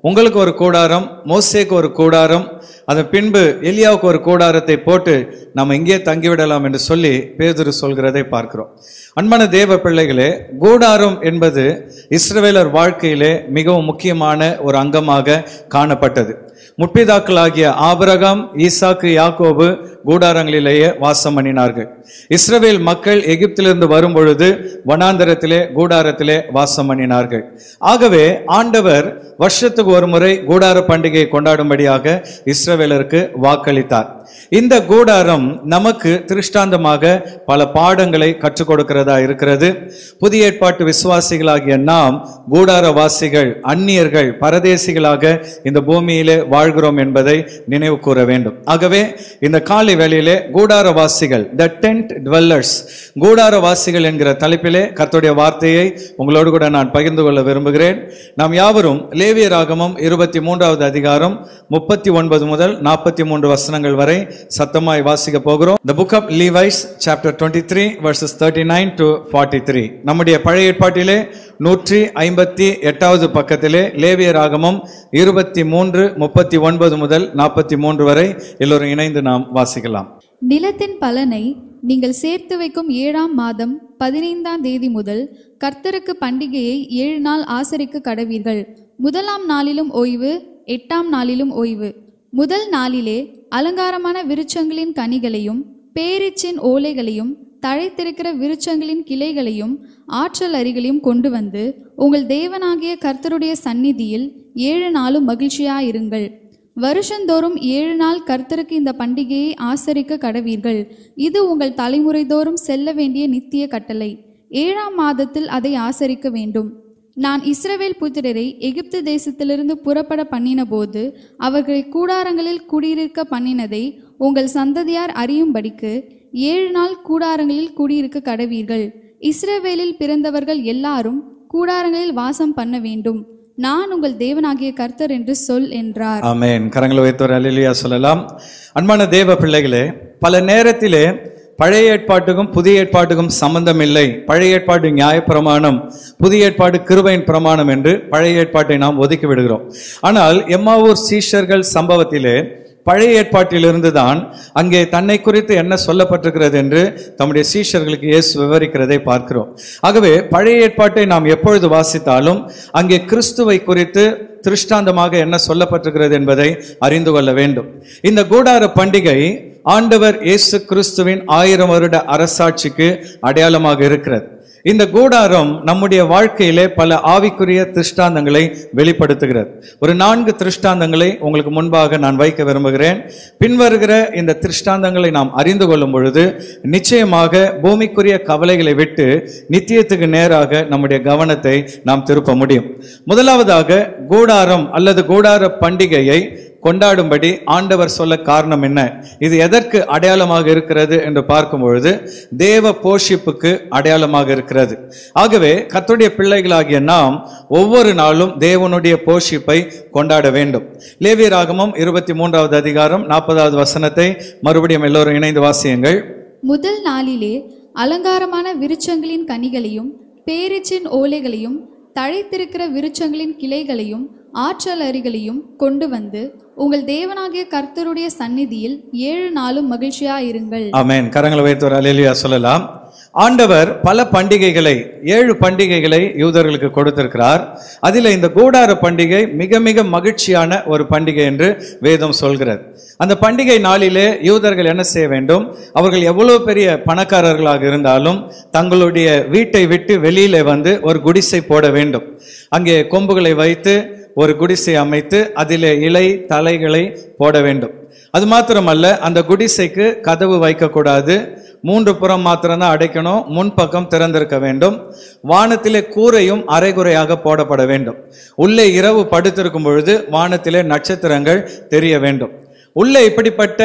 உங்களுக்கு ஒரு கூடாரம் மோசேக்கு ஒரு கூடாரம் அதன் பின்பு எலியாவுக்கு ஒரு கூடாரத்தை போட்டு நம்ம இங்கே தங்கிவிடலாம் என்று சொல்லி பேதுரு சொல்கிறதை பார்க்கிறோம் அன்பான தேவ பிள்ளைகளே கூடாரம் என்பது இஸ்ரவேலர் வாழ்க்கையிலே மிகவும் முக்கியமான ஒரு அங்கமாக காணப்பட்டது முற்பிதாக்களாகிய ஆபிரகாம் ஈசாக்கு யாக்கோபு கூடாரங்களிலேயே வாசம் பண்ணினார்கள் இஸ்ரவேல் மக்கள் எகிப்திலிருந்து வரும் பொழுது வனாந்தரத்திலே கூடாரத்திலே வாசம் பண்ணினார்கள் ஆகவே ஆண்டவர் வருஷத்துக்கு ஒரு முறை கூடார பண்டிகையை கொண்டாடும்படியாக இஸ்ரவேலருக்கு வாக்களித்தார் இந்த கூடாரம் நமக்கு திருஷ்டாந்தமாக பல பாடங்களை கற்றுக் கொடுக்கிறதா இருக்கிறது புதிய ஏற்பாட்டு விசுவாசிகளாகிய நாம் கூடாரவாசிகள் அந்நியர்கள் பரதேசிகளாக இந்த பூமியிலே வாழ்கிறோம் என்பதை நினைவு கூற வேண்டும் ஆகவே இந்த காலை வேளையிலே கூடாரவாசிகள் த டென்ட் dwellers கூடாரவாசிகள் என்கிற தலைப்பிலே கர்த்தருடைய வார்த்தையை உங்களோடு கூட நான் பகிர்ந்து கொள்ள விரும்புகிறேன் நாம் யாவரும் லேவிய ராகமம் இருபத்தி மூன்றாவது அதிகாரம் முப்பத்தி ஒன்பது முதல் நாற்பத்தி மூன்று வசனங்கள் வரை சத்தமாய் வாசிக்க போகிறோம் the book of levites chapter 23 verses 39 to 43 நம்முடைய பழைய ஏற்பாட்டிலே நூற்றி ஐம்பத்தி எட்டாவது பக்கத்திலே லேவிய ராகமம் இருபத்தி மூன்று முப்பத்தி ஒன்பது முதல் நாற்பத்தி மூன்று வரை எல்லோரும் இணைந்து நாம் வாசிக்கலாம் நிலத்தின் பலனை நீங்கள் சேர்த்து வைக்கும் ஏழாம் மாதம் பதினைந்தாம் தேதி முதல் கர்த்தருக்கு பண்டிகையை ஏழு நாள் ஆசரிக்க கடவீர்கள் முதலாம் நாளிலும் ஓய்வு எட்டாம் நாளிலும் ஓய்வு முதல் நாளிலே அலங்காரமான விருட்சங்களின் கனிகளையும் பேரிச்சின் ஓலைகளையும் தழைத்திருக்கிற விருட்சங்களின் கிளைகளையும் ஆற்றல் அரிகளையும் கொண்டு வந்து உங்கள் தேவனாகிய கர்த்தருடைய சந்நிதியில் ஏழு நாளும் மகிழ்ச்சியாயிருங்கள் வருஷந்தோறும் ஏழு நாள் கர்த்தருக்கு இந்த பண்டிகையை ஆசரிக்க கடவீர்கள் இது உங்கள் தலைமுறைதோறும் செல்ல வேண்டிய நித்திய கட்டளை ஏழாம் மாதத்தில் அதை ஆசரிக்க வேண்டும் நான் இஸ்ரவேல் புத்திரரை எகிப்து தேசத்திலிருந்து புறப்பட பண்ணின போது அவர்களை கூடாரங்களில் குடியிருக்க பண்ணினதை உங்கள் சந்ததியார் அறியும்படிக்கு ஏழு நாள் கூடாரங்களில் குடியிருக்க கடவீர்கள் இஸ்ரவேலில் பிறந்தவர்கள் எல்லாரும் கூடாரங்களில் வாசம் பண்ண வேண்டும் நான் உங்கள் தேவனாகிய கர்த்தர் என்று சொல் என்றார் ஆமென் கரங்களை வைத்தோர் அல்லேலூயா சொல்லலாம் அன்பான தேவ பிள்ளைகளே பல நேரத்திலே பழைய ஏற்பாட்டுக்கும் புதிய ஏற்பாட்டுக்கும் சம்பந்தம் இல்லை பழைய ஏற்பாட்டு நியாயப்பிரமாணம் புதிய ஏற்பாடு கிருபையின் பிரமாணம் என்று பழைய ஏற்பாட்டை நாம் ஒதுக்கி விடுகிறோம் ஆனால் எம்மாவூர் சீஷர்கள் சம்பவத்திலே பழைய ஏற்பாட்டிலிருந்து தான் அங்கே தன்னை குறித்து என்ன சொல்லப்பட்டிருக்கிறது என்று தம்முடைய சீஷர்களுக்கு இயேசு விவரிக்கிறதை பார்க்கிறோம் ஆகவே பழைய ஏற்பாட்டை நாம் எப்பொழுது வாசித்தாலும் அங்கே கிறிஸ்துவை குறித்து திருஷ்டாந்தமாக என்ன சொல்லப்பட்டிருக்கிறது என்பதை அறிந்து கொள்ள வேண்டும் இந்த கூடார பண்டிகை ஆண்டவர் இயேசு கிறிஸ்துவின் ஆயிரம் வருட அரசாட்சிக்கு அடையாளமாக இருக்கிறது இந்த கூடாரம் நம்முடைய வாழ்க்கையிலே பல ஆவிக்குரிய திருஷ்டாந்தங்களை வெளிப்படுத்துகிறது ஒரு நான்கு திருஷ்டாந்தங்களை உங்களுக்கு முன்பாக நான் வைக்க விரும்புகிறேன் பின்வருகிற இந்த திருஷ்டாந்தங்களை நாம் அறிந்து கொள்ளும் பொழுது நிச்சயமாக பூமிக்குரிய கவலைகளை விட்டு நித்தியத்துக்கு நேராக நம்முடைய கவனத்தை நாம் திருப்ப முடியும் முதலாவதாக கூடாரம் அல்லது கூடார பண்டிகையை கொண்டாடும்படி ஆண்டவர் சொல்ல காரணம் என்ன இது எதற்கு அடையாளமாக இருக்கிறது என்று பார்க்கும் பொழுது தேவ போஷிப்புக்கு அடையாளமாக இருக்கிறது ஆகவே கர்த்தருடைய பிள்ளைகளாகிய நாம் ஒவ்வொரு நாளும் தேவனுடைய போஷிப்பை கொண்டாட வேண்டும் லேவிய ராகமம் இருபத்தி மூன்றாவது அதிகாரம் நாற்பதாவது வசனத்தை மறுபடியும் எல்லோரும் இணைந்து வாசியுங்கள் முதல் நாளிலே அலங்காரமான விருட்சங்களின் கனிகளையும் பேரிச்சின் ஓலைகளையும் தழைத்திருக்கிற விருட்சங்களின் கிளைகளையும் ஆற்றல் அரிகளையும் கொண்டு வந்து உங்கள் தேவனாகிய கர்த்தருடைய சந்நிதியில் ஏழு நாளும் மகிழ்ச்சியாயிருங்கள் ஆமென் கரங்களை வைத்து ஒரு அலேலியா சொல்லலாம் ஆண்டவர் பல பண்டிகைகளை ஏழு பண்டிகைகளை யூதர்களுக்கு கொடுத்திருக்கிறார் அதில் இந்த கூடார பண்டிகை மிக மிக மகிழ்ச்சியான ஒரு பண்டிகை என்று வேதம் சொல்கிறது அந்த பண்டிகை நாளிலே யூதர்கள் என்ன செய்ய வேண்டும் அவர்கள் எவ்வளவு பெரிய பணக்காரர்களாக இருந்தாலும் தங்களுடைய வீட்டை விட்டு வெளியிலே வந்து ஒரு குடிசை போட வேண்டும் அங்கே கொம்புகளை வைத்து ஒரு குடிசை அமைத்து அதிலே இலை தலைகளை போட வேண்டும் அது மாத்திரமல்ல அந்த குடிசைக்கு கதவு வைக்கக்கூடாது மூன்று புறம் மாத்திரம்தான் அடைக்கணும் முன்பக்கம் திறந்திருக்க வேண்டும் வானத்திலே கூரையும் அரைகுறையாக போடப்பட வேண்டும் உள்ளே இரவு படுத்திருக்கும் பொழுது வானத்திலே நட்சத்திரங்கள் தெரிய வேண்டும் உள்ளே இப்படிப்பட்ட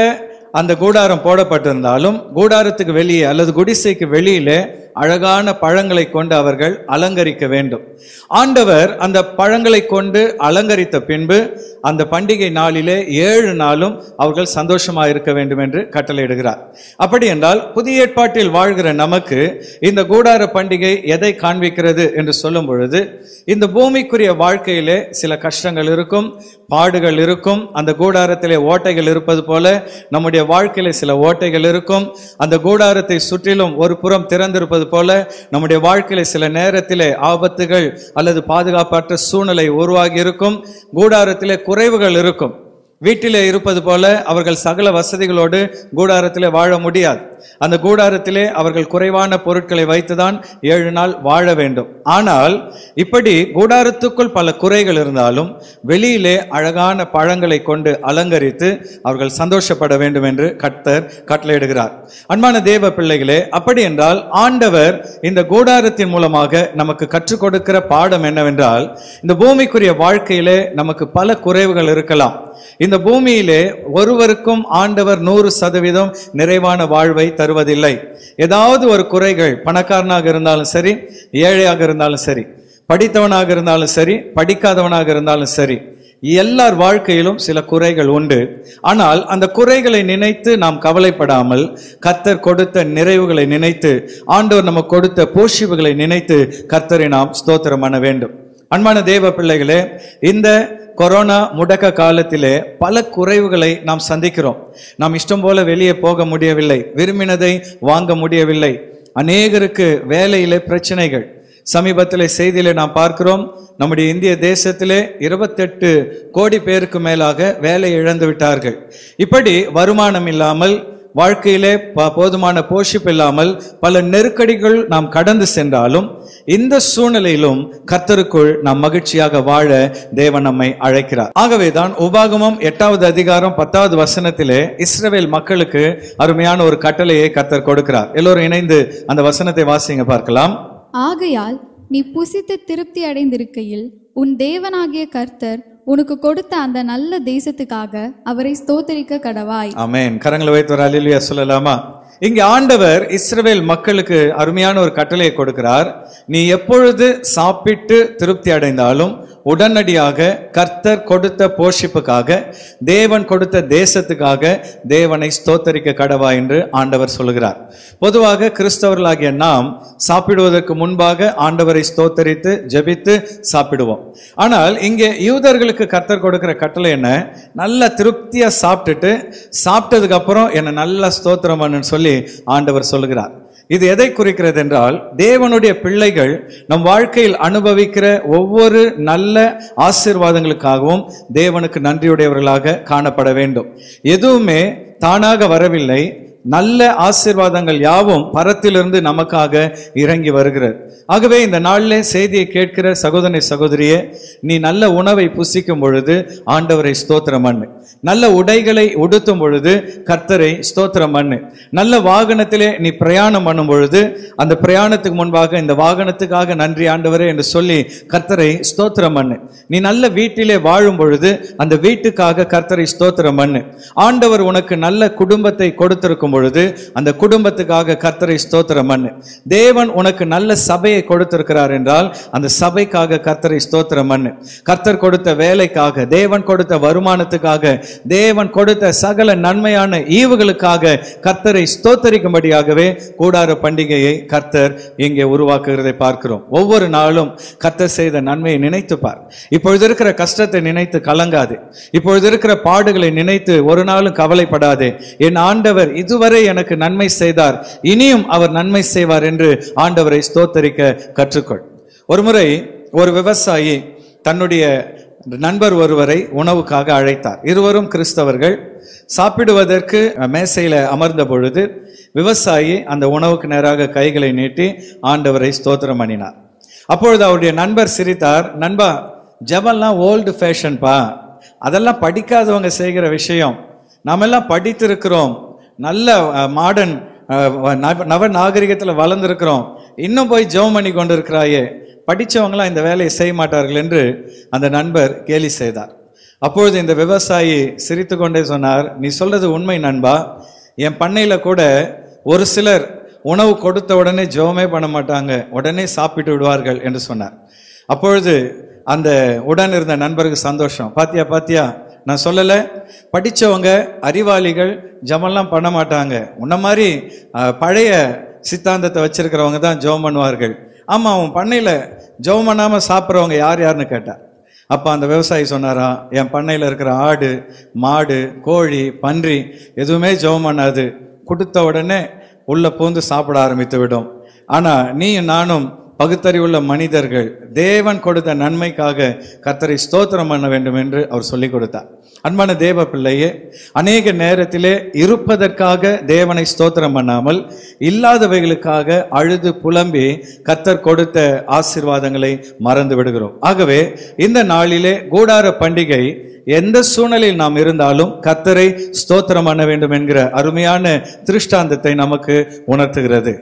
அந்த கூடாரம் போடப்பட்டிருந்தாலும் கூடாரத்துக்கு வெளியே அல்லது குடிசைக்கு வெளியிலே அழகான பழங்களை கொண்டு அவர்கள் அலங்கரிக்க வேண்டும் ஆண்டவர் அந்த பழங்களை கொண்டு அலங்கரித்த பின்பு அந்த பண்டிகை நாளிலே ஏழு நாளும் அவர்கள் சந்தோஷமா இருக்க வேண்டும் என்று கட்டளையிடுகிறார் அப்படி என்றால் புதிய ஏற்பாட்டில் வாழ்கிற நமக்கு இந்த கூடார பண்டிகை எதை காண்பிக்கிறது என்று சொல்லும் பொழுது இந்த பூமிக்குரிய வாழ்க்கையிலே சில கஷ்டங்கள் இருக்கும் பாடுகள் இருக்கும் அந்த கூடாரத்திலே ஓட்டைகள் இருப்பது போல நம்முடைய வாழ்க்கையில சில ஓட்டைகள் இருக்கும் அந்த கூடாரத்தை சுற்றிலும் ஒரு புறம் திறந்திருப்பது போல நம்முடைய வாழ்க்கையில சில நேரத்திலே ஆபத்துகள் அல்லது பாதுகாப்பற்ற சூழ்நிலை உருவாகி இருக்கும் கூடாரத்திலே குறைவுகள் இருக்கும் வீட்டிலே இருப்பது போல அவர்கள் சகல வசதிகளோடு கூடாரத்திலே வாழ முடியாது அந்த கூடாரத்திலே அவர்கள் குறைவான பொருட்களை வைத்துதான் ஏழு நாள் வாழ வேண்டும் ஆனால் இப்படி கூடாரத்துக்குள் பல குறைகள் இருந்தாலும் வெளியிலே அழகான பழங்களை கொண்டு அலங்கரித்து அவர்கள் சந்தோஷப்பட வேண்டும் என்று கர்த்தர் கட்டளையிடுகிறார் அன்பான தேவ பிள்ளைகளே அப்படி என்றால் ஆண்டவர் இந்த கூடாரத்தின் மூலமாக நமக்கு கற்றுக் கொடுக்கிற பாடம் என்னவென்றால் இந்த பூமிக்குரிய வாழ்க்கையிலே நமக்கு பல குறைவுகள் இருக்கலாம் இந்த பூமியிலே ஒருவருக்கும் ஆண்டவர் நூறு சதவீதம் நிறைவான வாழ்வை தருவதில்லை ஏதாவது ஒரு குறைகள் பணக்காரனாக இருந்தாலும் சரி ஏழையாக இருந்தாலும் சரி படித்தவனாக இருந்தாலும் சரி படிக்காதவனாக இருந்தாலும் சரி எல்லார் வாழ்க்கையிலும் சில குறைகள் உண்டு ஆனால் அந்த குறைகளை நினைத்து நாம் கவலைப்படாமல் கர்த்தர் கொடுத்த நிறைவுகளை நினைத்து ஆண்டவர் நமக்கு கொடுத்த போஷிவுகளை நினைத்து கர்த்தரை நாம் ஸ்தோத்திரம் பண்ண வேண்டும் அன்பான தேவ பிள்ளைகளே இந்த கொரோனா முடக்க காலத்திலே பல குறைவுகளை நாம் சந்திக்கிறோம் நாம் இஷ்டம் போல வெளியே போக முடியவில்லை விரும்பினதை வாங்க முடியவில்லை அநேகருக்கு வேலையிலே பிரச்சனைகள் சமீபத்திலே செய்தியிலே நாம் பார்க்கிறோம் நம்முடைய இந்திய தேசத்திலே இருபத்தெட்டு கோடி பேருக்கு மேலாக வேலை இழந்து விட்டார்கள் இப்படி வருமானம் இல்லாமல் வாழ்க்கையிலே ப- போதுமான போஷிப்பு இல்லாமல் பல நெருக்கடிகள் நாம் கடந்து சென்றாலும் இந்த சூழ்நிலையிலும் கர்த்தருக்குள் நாம் மகிழ்ச்சியாக வாழ தேவன் நம்மை அழைக்கிறார் ஆகவேதான் உபாகமம் எட்டாவது அதிகாரம் பத்தாவது வசனத்திலே இஸ்ரவேல் மக்களுக்கு அருமையான ஒரு கட்டளையை கர்த்தர் கொடுக்கிறார் எல்லோரும் இணைந்து அந்த வசனத்தை வாசிங்க பார்க்கலாம் ஆகையால் நீ புசித்து திருப்தி அடைந்திருக்கையில் உன் தேவனாகிய கர்த்தர் உனக்கு கொடுத்த அந்த நல்ல தேசத்துக்காக அவரை ஸ்தோத்தரிக்க கடவாய் ஆமென் கரங்களை வைத்து ஒரு அல்லேலூயா சொல்லலாமா இங்க ஆண்டவர் இஸ்ரவேல் மக்களுக்கு அருமையான ஒரு கட்டளையை கொடுக்கிறார் நீ எப்பொழுது சாப்பிட்டு திருப்தி அடைந்தாலும் உடனடியாக கர்த்தர் கொடுத்த போஷிப்புக்காக தேவன் கொடுத்த தேசத்துக்காக தேவனை ஸ்தோத்தரிக்க கடவா என்று ஆண்டவர் சொல்லுகிறார் பொதுவாக கிறிஸ்தவர்களாகிய நாம் சாப்பிடுவதற்கு முன்பாக ஆண்டவரை ஸ்தோத்தரித்து ஜெபித்து சாப்பிடுவோம் ஆனால் இங்கே யூதர்களுக்கு கர்த்தர் கொடுக்கிற கட்டளை என்ன நல்ல திருப்தியா சாப்பிட்டுட்டு சாப்பிட்டதுக்கு அப்புறம் என்ன நல்லா ஸ்தோத்திரம் பண்ணுன்னு சொல்லி ஆண்டவர் சொல்லுகிறார் இது எதை குறிக்கிறது என்றால் தேவனுடைய பிள்ளைகள் நம் வாழ்க்கையில் அனுபவிக்கிற ஒவ்வொரு நல்ல ஆசீர்வாதங்களுக்காகவும் தேவனுக்கு நன்றியுடையவர்களாக காணப்பட வேண்டும் எதுவுமே தானாக வரவில்லை நல்ல ஆசீர்வாதங்கள் யாவும் பரத்திலிருந்து நமக்காக இறங்கி வருகிறது ஆகவே இந்த நாளிலே செய்தியை கேட்கிற சகோதரி சகோதரியே நீ நல்ல உணவை புசிக்கும் பொழுது ஆண்டவரை ஸ்தோத்திரம் பண்ணு நல்ல உடைகளை உடுத்தும் பொழுது கர்த்தரை ஸ்தோத்திரம் பண்ணு நல்ல வாகனத்திலே நீ பிரயாணம் பண்ணும் பொழுது அந்த பிரயாணத்துக்கு முன்பாக இந்த வாகனத்துக்காக நன்றி ஆண்டவரே என்று சொல்லி கர்த்தரை ஸ்தோத்திரம் பண்ணு நீ நல்ல வீட்டிலே வாழும் பொழுது அந்த வீட்டுக்காக கர்த்தரை ஸ்தோத்திரம் பண்ணு ஆண்டவர் உனக்கு நல்ல குடும்பத்தை கொடுத்திருக்கும் பொழுது அந்த குடும்பத்துக்காக கர்த்தரை ஸ்தோத்திரம் பண்ணு தேவன் உனக்கு நல்ல சபையை கொடுத்திருக்கிறார் என்றால் அந்த சபைக்காக கர்த்தரை ஸ்தோத்திரம் பண்ணு கர்த்தர் கொடுத்த வேலைக்காக தேவன் கொடுத்த வருமானத்துக்காக தேவன் கொடுத்த சகல நன்மையான ஈவுகளுக்காக கர்த்தரை ஸ்தோத்தரிக்கும்படியாகவே கூடார பண்டிகையை கர்த்தர் இங்கே உருவாக்குகிறதை பார்க்கிறோம் ஒவ்வொரு நாளும் கர்த்தர் செய்த நன்மையை நினைத்து பார் இப்பொழுது இருக்கிற கஷ்டத்தை நினைத்து கலங்காதே இப்பொழுது இருக்கிற பாடுகளை நினைத்து ஒரு நாளும் கவலைப்படாதே என் ஆண்டவர் இதுவரை எனக்கு நன்மை செய்தார் இனியும் அவர் நன்மை செய்வார் என்று ஆண்டவரை ஸ்தோத்தரிக்க கற்றுக்கொள் ஒருமுறை ஒரு விவசாயி தன்னுடைய நண்பர் ஒருவரை உணவுக்காக அழைத்தார் இருவரும் கிறிஸ்தவர்கள் சாப்பிடுவதற்கு மேசையில அமர்ந்த பொழுது விவசாயி அந்த உணவுக்கு நேராக கைகளை நீட்டி ஆண்டவரை ஸ்தோத்திரம் பண்ணினார் அப்பொழுது அவருடைய நண்பர் சிரித்தார் நண்பா ஜெபம்லாம் ஓல்டு ஃபேஷன்பா அதெல்லாம் படிக்காதவங்க செய்கிற விஷயம் நாமெல்லாம் படித்திருக்கிறோம் நல்ல மாடர்ன் நவ நாகரிகத்தில் வளர்ந்துருக்கிறோம் இன்னும் போய் ஜெபம் பண்ணி கொண்டு இருக்கிறாயே படித்தவங்களாம் இந்த வேலையை செய்ய மாட்டார்கள் என்று அந்த நண்பர் கேலி செய்தார் அப்பொழுது இந்த விவசாயி சிரித்து கொண்டே சொன்னார் நீ சொல்றது உண்மை நண்பா என் பண்ணையில கூட ஒரு சிலர் உணவு கொடுத்த உடனே ஜெபமே பண்ண மாட்டாங்க உடனே சாப்பிட்டு விடுவார்கள் என்று சொன்னார் அப்பொழுது அந்த உடன் இருந்த நண்பருக்கு சந்தோஷம் பாத்தியா பாத்தியா நான் சொல்லலை படிச்சவங்க அறிவாளிகள் ஜெபம்லாம் பண்ண மாட்டாங்க உன்ன மாதிரி அஹ், பழைய சித்தாந்தத்தை வச்சிருக்கிறவங்க தான் ஜெபம் பண்ணுவார்கள் ஆமா அவன் பண்ணையில ஜெபம் பண்ணாம சாப்பிட்றவங்க யார் யாருன்னு கேட்டார் அப்போ அந்த விவசாயி சொன்னாராம் என் பண்ணையில் இருக்கிற ஆடு மாடு கோழி பன்றி எதுவுமே ஜெபம் பண்ணாது கொடுத்த உடனே உள்ள பூந்து சாப்பிட ஆரம்பித்து விடும் ஆனா நீ நானும் பகுத்தறிவுள்ள மனிதர்கள் தேவன் கொடுத்த நன்மைக்காக கர்த்தரை ஸ்தோத்திரம் பண்ண வேண்டும் என்று அவர் சொல்லிக் கொடுத்தார் அன்பான தேவ பிள்ளையே அநேக நேரத்திலே இருப்பதற்காக தேவனை ஸ்தோத்திரம் பண்ணாமல் இல்லாதவைகளுக்காக அழுது புலம்பி கர்த்தர் கொடுத்த ஆசீர்வாதங்களை மறந்து விடுகிறோம் ஆகவே இந்த நாளிலே கூடார பண்டிகை எந்த சூழ்நிலையில் நாம் இருந்தாலும் கர்த்தரை ஸ்தோத்திரம் பண்ண வேண்டும் என்கிற அருமையான திருஷ்டாந்தத்தை நமக்கு உணர்த்துகிறது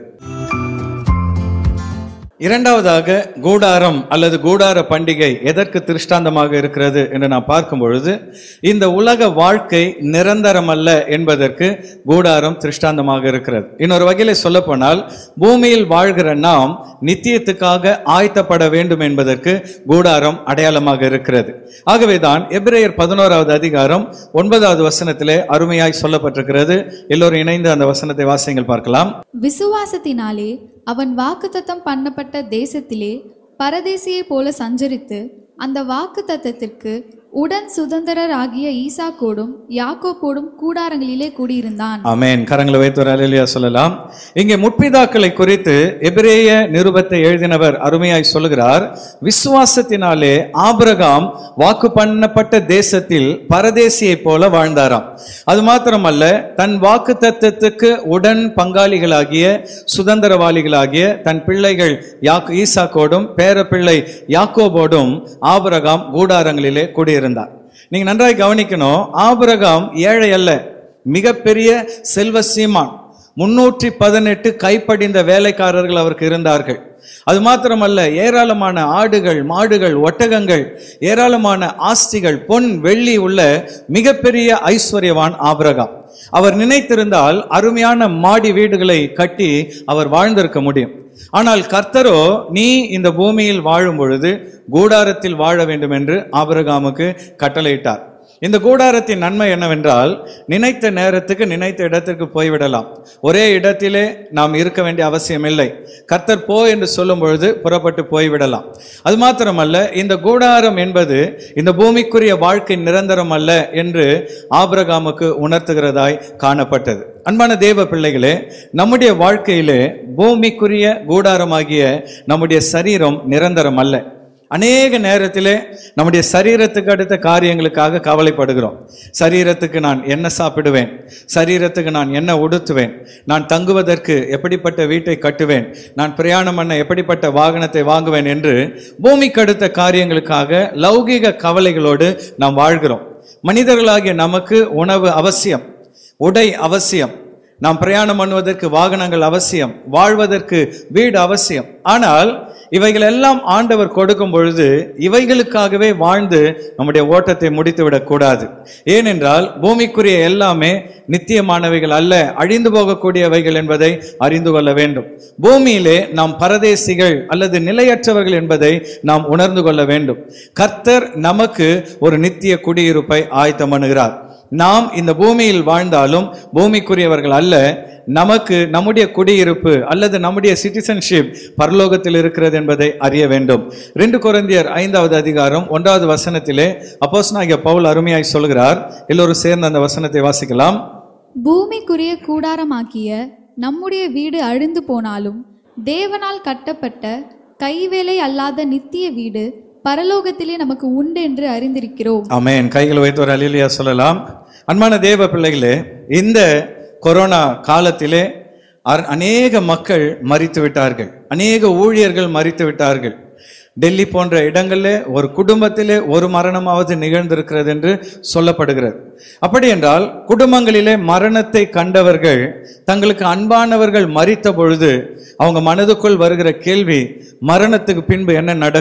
இரண்டாவதாக கூடாரம் அல்லது கூடார பண்டிகை எதற்கு திருஷ்டாந்தமாக இருக்கிறது என்று நாம் பார்க்கும் பொழுது இந்த உலக வாழ்க்கை நிரந்தரம் அல்ல என்பதற்கு கூடாரம் திருஷ்டாந்தமாக இருக்கிறது இன்னொரு வகையில சொல்ல போனால் பூமியில் வாழ்கிற நாம் நித்தியத்துக்காக ஆயத்தப்பட வேண்டும் என்பதற்கு கூடாரம் அடையாளமாக இருக்கிறது ஆகவேதான் எபிரேயர் பதினோராவது அதிகாரம் ஒன்பதாவது வசனத்திலே அருமையாய் சொல்லப்பட்டிருக்கிறது எல்லோரும் இணைந்து அந்த வசனத்தை வாசியங்கள் பார்க்கலாம் விசுவாசத்தினாலே அவன் வாக்குத்தத்தம் பண்ணப்பட்ட தேசத்திலே பரதேசியைப் போல சஞ்சரித்து அந்த வாக்குத்தத்தத்திற்கு உடன் சுதந்திரராகிய ஈசாக்கோடும் யாக்கோப்போடும் கூடாரங்களிலே குடியிருந்தான் ஆமென் கரங்களை வைத்து ஒரு அலையிலியா சொல்லலாம் இங்கே முற்பிதாக்களை குறித்து எபிரேய நிருபத்தை எழுதினவர் அருமையாய் சொல்லுகிறார் விசுவாசத்தினாலே ஆபிரகாம் வாக்கு பண்ணப்பட்ட தேசத்தில் பரதேசியைப் போல வாழ்ந்தாராம் அது மாத்திரமல்ல தன் வாக்கு தத்தத்துக்கு உடன் பங்காளிகளாகிய சுதந்திரவாளிகளாகிய தன் பிள்ளைகள் யாக்கு ஈசாக்கோடும் பேர பிள்ளை யாக்கோபோடும் ஆபிரகாம் கூடாரங்களிலே குடியிருந்தார் நீங்க நன்றாய் கவனிக்கணும் ஆபிரகாம் ஏழை அல்ல மிகப்பெரிய செல்வ சீமான் முன்னூற்றி பதினெட்டு கைப்படிந்த வேலைக்காரர்கள் அவருக்கு இருந்தார்கள் அது மாத்திரமல்ல ஏராளமான ஆடுகள் மாடுகள் ஒட்டகங்கள் ஏராளமான ஆஸ்திகள் பொன் வெள்ளி உள்ள மிகப்பெரிய ஐஸ்வர்யவான் ஆபிரகாம் அவர் நினைத்திருந்தால் அருமையான மாடி வீடுகளை கட்டி அவர் வாழ்ந்திருக்க முடியும் ஆனால் கர்த்தரோ நீ இந்த பூமியில் வாழும் பொழுது கூடாரத்தில் வாழ வேண்டும் என்று ஆபிரகாமுக்கு கட்டளையிட்டார் இந்த கூடாரத்தின் நன்மை என்னவென்றால் நினைத்த நேரத்துக்கு நினைத்த இடத்திற்கு போய்விடலாம் ஒரே இடத்திலே நாம் இருக்க வேண்டிய அவசியம் இல்லை கர்த்தர் போ என்று சொல்லும் பொழுது புறப்பட்டு போய்விடலாம் அது மாத்திரமல்ல இந்த கூடாரம் என்பது இந்த பூமிக்குரிய வாழ்க்கை நிரந்தரம் அல்ல என்று ஆபிரகாமுக்கு உணர்த்துகிறதாய் காணப்பட்டது அன்பான தேவ பிள்ளைகளே நம்முடைய வாழ்க்கையிலே பூமிக்குரிய கூடாரமாகிய நம்முடைய சரீரம் நிரந்தரம் அல்ல அநேக நேரத்திலே நம்முடைய சரீரத்துக்கு அடுத்த காரியங்களுக்காக கவலைப்படுகிறோம் சரீரத்துக்கு நான் என்ன சாப்பிடுவேன் சரீரத்துக்கு நான் என்ன உடுத்துவேன் நான் தங்குவதற்கு எப்படிப்பட்ட வீட்டை கட்டுவேன் நான் பிரயாணம் பண்ண எப்படிப்பட்ட வாகனத்தை வாங்குவேன் என்று பூமிக்கு அடுத்த காரியங்களுக்காக லௌகீக கவலைகளோடு நாம் வாழ்கிறோம் மனிதர்களாகிய நமக்கு உணவு அவசியம் உடை அவசியம் நாம் பிரயாணம் பண்ணுவதற்கு வாகனங்கள் அவசியம் வாழ்வதற்கு வீடு அவசியம் ஆனால் இவைகள் எல்லாம் ஆண்டவர் கொடுக்கும் பொழுது இவைகளுக்காகவே வாழ்ந்து நம்முடைய ஓட்டத்தை முடித்து விடக்கூடாது ஏனென்றால் பூமிக்குரிய எல்லாமே நித்தியமானவைகள் அல்ல அழிந்து போகக்கூடியவைகள் என்பதை அறிந்து கொள்ள வேண்டும் பூமியிலே நாம் பரதேசிகள் அல்லது நிலையற்றவர்கள் என்பதை நாம் உணர்ந்து கொள்ள வேண்டும் கர்த்தர் நமக்கு ஒரு நித்திய குடியிருப்பை ஆயத்தம் பண்ணுகிறார் நாம் இந்த பூமியில் வாழ்ந்தாலும் பூமிக்குரியவர்கள் அல்ல நமக்கு நம்முடைய குடியிருப்பு அல்லது நம்முடைய சிட்டிசன்ஷிப் பரலோகத்தில் இருக்கிறது என்பதை அறிய வேண்டும் ரெண்டு கொரிந்தியர் ஐந்தாவது அதிகாரம் ஒன்றாவது வசனத்திலே அப்போஸ்தலனாகிய பவுல் அருமையாய் சொல்கிறார் எல்லோரும் சேர்ந்து அந்த வசனத்தை வாசிக்கலாம் பூமிக்குரிய கூடாரமாக்கிய நம்முடைய வீடு அழிந்து போனாலும் தேவனால் கட்டப்பட்ட கைவேலை அல்லாத நித்திய வீடு பரலோகத்திலே நமக்கு உண்டு என்று அறிந்திருக்கிறோம் ஆமென் கைகள் வைத்து ஒரு அலிலியா சொல்லலாம் அன்பான தேவ பிள்ளைகளே இந்த கொரோனா காலத்திலே அர்- அநேக மக்கள் மரித்து விட்டார்கள் அநேக ஊழியர்கள் மரித்து விட்டார்கள் டெல்லி போன்ற இடங்களிலே ஒரு குடும்பத்திலே ஒரு மரணமாவது நிகழ்ந்திருக்கிறது என்று சொல்லப்படுகிறது அப்படி என்றால் குடும்பங்களிலே மரணத்தை கண்டவர்கள் தங்களுக்கு அன்பானவர்கள் மரித்த பொழுது அவங்க மனதுக்குள் வருகிற கேள்வி மரணத்துக்கு பின்பு என்ன நடக்கும்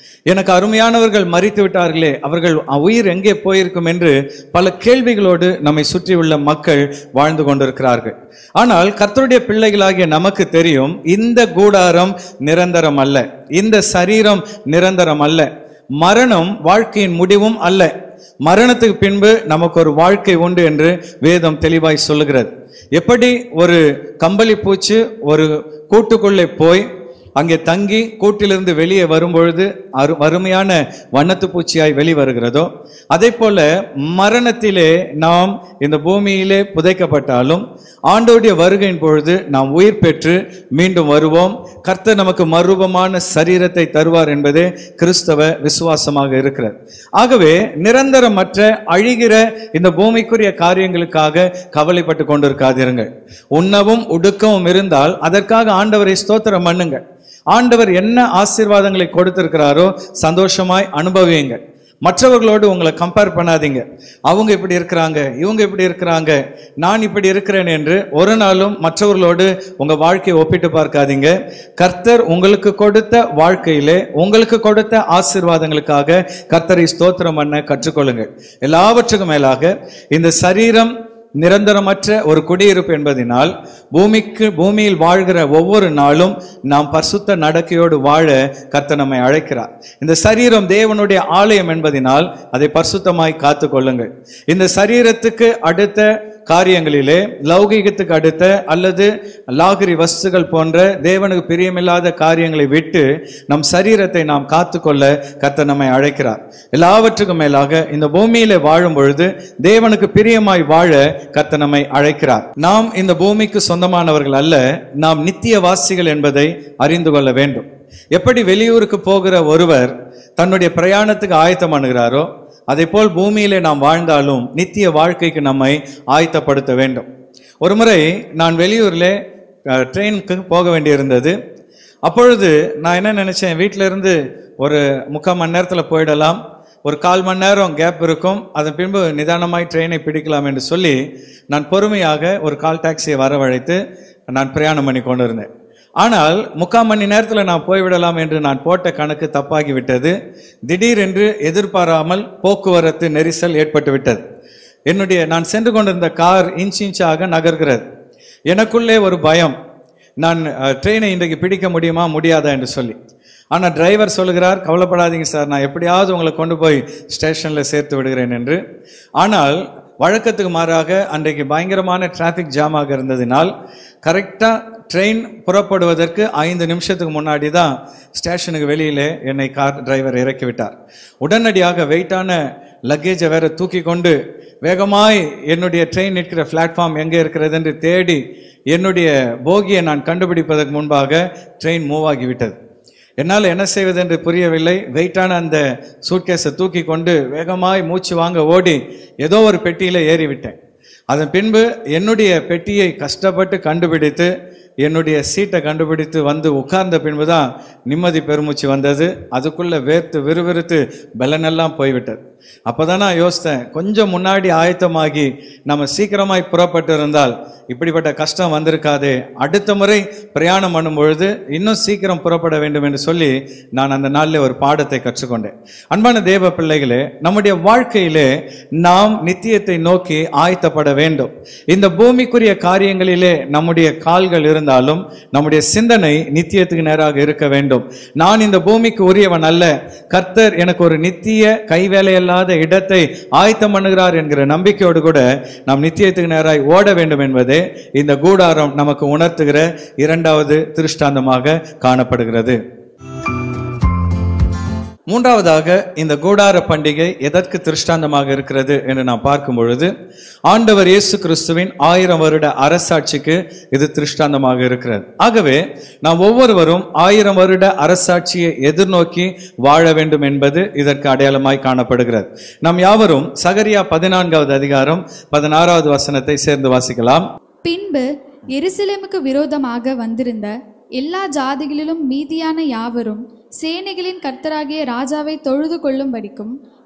எனக்கு அருமையானவர்கள் மறித்து விட்டார்களே அவர்கள் உயிர் எங்கே போயிருக்கும் என்று பல கேள்விகளோடு நம்மை சுற்றியுள்ள மக்கள் வாழ்ந்து கொண்டிருக்கிறார்கள் ஆனால் கர்த்தருடைய பிள்ளைகளாகிய நமக்கு தெரியும் இந்த கூடாரம் நிரந்தரம் அல்ல இந்த சரீரம் நிரந்தரம் அல்ல மரணம் வாழ்க்கையின் முடிவும் அல்ல மரணத்துக்கு பின்பு நமக்கு ஒரு வாழ்க்கை உண்டு என்று வேதம் தெளிவாய் சொல்லுகிறது எப்படி ஒரு கம்பளி பூச்சி ஒரு கூட்டுக்குள்ளே போய் அங்கே தங்கி கூட்டிலிருந்து வெளியே வரும்பொழுது அரு வறுமையான வண்ணத்து பூச்சியாய் வெளிவருகிறதோ அதே போல மரணத்திலே நாம் இந்த பூமியிலே புதைக்கப்பட்டாலும் ஆண்டோடைய வருகையின் பொழுது நாம் உயிர் பெற்று மீண்டும் வருவோம் கர்த்தர் நமக்கு மறுரூபமான சரீரத்தை தருவார் என்பதே கிறிஸ்தவ விசுவாசமாக இருக்கிறது ஆகவே நிரந்தரமற்ற அழிகிற இந்த பூமிக்குரிய காரியங்களுக்காக கவலைப்பட்டு கொண்டிருக்காதிருங்கள் உண்ணவும் உடுக்கவும் இருந்தால் அதற்காக ஆண்டவரை ஸ்தோத்திரம் பண்ணுங்கள் ஆண்டவர் என்ன ஆசீர்வாதங்களை கொடுத்திருக்கிறாரோ சந்தோஷமாய் அனுபவியுங்கள் மற்றவர்களோடு உங்களை கம்பேர் பண்ணாதீங்க அவங்க இப்படி இருக்கிறாங்க இவங்க இப்படி இருக்கிறாங்க நான் இப்படி இருக்கிறேன் என்று ஒரு நாளும் மற்றவர்களோடு உங்க வாழ்க்கையை ஒப்பிட்டு பார்க்காதீங்க கர்த்தர் உங்களுக்கு கொடுத்த வாழ்க்கையிலே உங்களுக்கு கொடுத்த ஆசீர்வாதங்களுக்காக கர்த்தரை ஸ்தோத்திரம் பண்ண கற்றுக்கொள்ளுங்கள் எல்லாவற்றுக்கும் மேலாக இந்த சரீரம் நிரந்தரமற்ற ஒரு குடியிருப்பு என்பதினால் பூமிக்கு பூமியில் வாழ்கிற ஒவ்வொரு நாளும் நாம் பரிசுத்த நடக்கையோடு வாழ கர்த்தர் நம்மை அழைக்கிறார் இந்த சரீரம் தேவனுடைய ஆலயம் என்பதினால் அதை பரிசுத்தமாய் காத்து கொள்ளுங்கள் இந்த சரீரத்துக்கு அடுத்த காரியங்களிலே லௌகீகத்துக்கு அடுத்த அல்லது லாகிரி வஸ்துகள் போன்ற தேவனுக்கு பிரியமில்லாத காரியங்களை விட்டு நம் சரீரத்தை நாம் காத்துக்கொள்ள கர்த்தர் நம்மை அழைக்கிறார் எல்லாவற்றுக்கும் மேலாக இந்த பூமியிலே வாழும் பொழுது தேவனுக்கு பிரியமாய் வாழ கர்த்தர் நம்மை அழைக்கிறார் நாம் இந்த பூமிக்கு சொந்தமானவர்கள் அல்ல நாம் நித்திய வாசிகள் என்பதை அறிந்து கொள்ள வேண்டும் எப்படி வெளியூருக்கு போகிற ஒருவர் தன்னுடைய பிரயாணத்துக்கு ஆயத்தம் பண்ணுகிறாரோ அதே போல் பூமியிலே நாம் வாழ்ந்தாலும் நித்திய வாழ்க்கைக்கு நம்மை ஆயத்தப்படுத்த வேண்டும் ஒரு முறை நான் வெளியூரில் ட்ரெயினுக்கு போக வேண்டியிருந்தது அப்பொழுது நான் என்ன நினைச்சேன் வீட்டில இருந்து ஒரு முக்கால் மணி நேரத்தில் போயிடலாம் ஒரு கால் மணி நேரம் கேப் இருக்கும் அதன் பின்பு நிதானமாய் ட்ரெயினை பிடிக்கலாம் என்று சொல்லி நான் பொறுமையாக ஒரு கால் டாக்ஸியை வரவழைத்து நான் பிரயாணம் பண்ணி கொண்டு இருந்தேன் ஆனால் முக்கால் மணி நேரத்தில் நான் போய்விடலாம் என்று நான் போட்ட கணக்கு தப்பாகி விட்டது திடீரென்று எதிர்பாராமல் போக்குவரத்து நெரிசல் ஏற்பட்டு விட்டது என்னுடைய நான் சென்று கொண்டிருந்த கார் இன்ச் இன்ச்சாக நகர்கிறது எனக்குள்ளே ஒரு பயம் நான் அஹ், ட்ரெயினை இன்றைக்கு பிடிக்க முடியுமா முடியாதா என்று சொல்லி ஆனால் டிரைவர் சொல்லுகிறார் கவலைப்படாதீங்க சார் நான் எப்படியாவது உங்களை கொண்டு போய் ஸ்டேஷனில் சேர்த்து விடுகிறேன் என்று ஆனால் வழக்கத்துக்கு மாறாக அன்றைக்கு பயங்கரமான டிராஃபிக் ஜாமாக இருந்ததினால் கரெக்டாக ட்ரெயின் புறப்படுவதற்கு ஐந்து நிமிஷத்துக்கு முன்னாடி தான் ஸ்டேஷனுக்கு வெளியிலே என்னை கார் டிரைவர் இறக்கி விட்டார் உடனடியாக வெயிட்டான லக்கேஜை வேற தூக்கி கொண்டு வேகமாய் என்னுடைய ட்ரெயின் நிற்கிற பிளாட்ஃபார்ம் எங்கே இருக்கிறது என்று தேடி என்னுடைய போகியை நான் கண்டுபிடிப்பதற்கு முன்பாக ட்ரெயின் மூவ் ஆகிவிட்டது என்னால் என்ன செய்வது என்று புரியவில்லை வெயிட்டான அந்த சூட்கேஸை தூக்கி கொண்டு வேகமாய் மூச்சு வாங்க ஓடி ஏதோ ஒரு பெட்டியில் ஏறிவிட்டேன் அதன் பின்பு என்னுடைய பெட்டியை கஷ்டப்பட்டு கண்டுபிடித்து என்னுடைய சீட்டை கண்டுபிடித்து வந்து உட்கார்ந்த பின்பு தான் நிம்மதி பெருமூச்சு வந்தது அதுக்குள்ள வேர்த்து விறுவிறுத்து பலனெல்லாம் போய்விட்டது அப்பதான் நான் யோசித்தேன் கொஞ்சம் முன்னாடி ஆயத்தமாகி நம்ம சீக்கிரமாய் புறப்பட்டு இருந்தால் இப்படிப்பட்ட கஷ்டம் வந்திருக்காதே அடுத்த முறை பிரயாணம் பண்ணும் பொழுது இன்னும் சீக்கிரம் புறப்பட வேண்டும் என்று சொல்லி நான் அந்த நாளில் ஒரு பாடத்தை கற்றுக்கொண்டேன் அன்பான தேவ பிள்ளைகளே நம்முடைய வாழ்க்கையிலே நாம் நித்தியத்தை நோக்கி ஆயத்தப்பட வேண்டும் இந்த பூமிக்குரிய காரியங்களிலே நம்முடைய கால்கள் இருந்தாலும் நம்முடைய சிந்தனை நித்தியத்துக்கு நேராக இருக்க வேண்டும் நான் இந்த பூமிக்கு உரியவன் அல்ல கர்த்தர் எனக்கு ஒரு நித்திய கைவேலையல்லாத இடத்தை ஆயத்தம் பண்ணுகிறார் என்கிற நம்பிக்கையோடு கூட நாம் நித்தியத்துக்கு நேராய் ஓட வேண்டும் என்பதே இந்த கூடாரம் நமக்கு உணர்த்துகிற இரண்டாவது திருஷ்டாந்தமாக காணப்படுகிறது மூன்றாவதாக இந்த கூடார பண்டிகை எதற்கு திருஷ்டாந்தமாக இருக்கிறது என்று நாம் பார்க்கும் பொழுது ஆண்டவர் இயேசு கிறிஸ்துவின் ஆயிரம் வருட அரசாட்சிக்கு இது திருஷ்டாந்தமாக இருக்கிறது ஆகவே நாம் ஒவ்வொருவரும் ஆயிரம் வருட அரசாட்சியை எதிர்நோக்கி வாழ வேண்டும் என்பது இதற்கு அடையாளமாய் காணப்படுகிறது நாம் யாவரும் சகரியா பதினான்காவது அதிகாரம் பதினாறாவது வசனத்தை சேர்ந்து வாசிக்கலாம் பின்பு எருசலேமுக்கு விரோதமாக வந்திருந்த எல்லா ஜாதிகளிலும் மீதியான யாவரும் சேனைகளின் கர்த்தராகிய ராஜாவை தொழுது கொள்ளும்படிக்கும்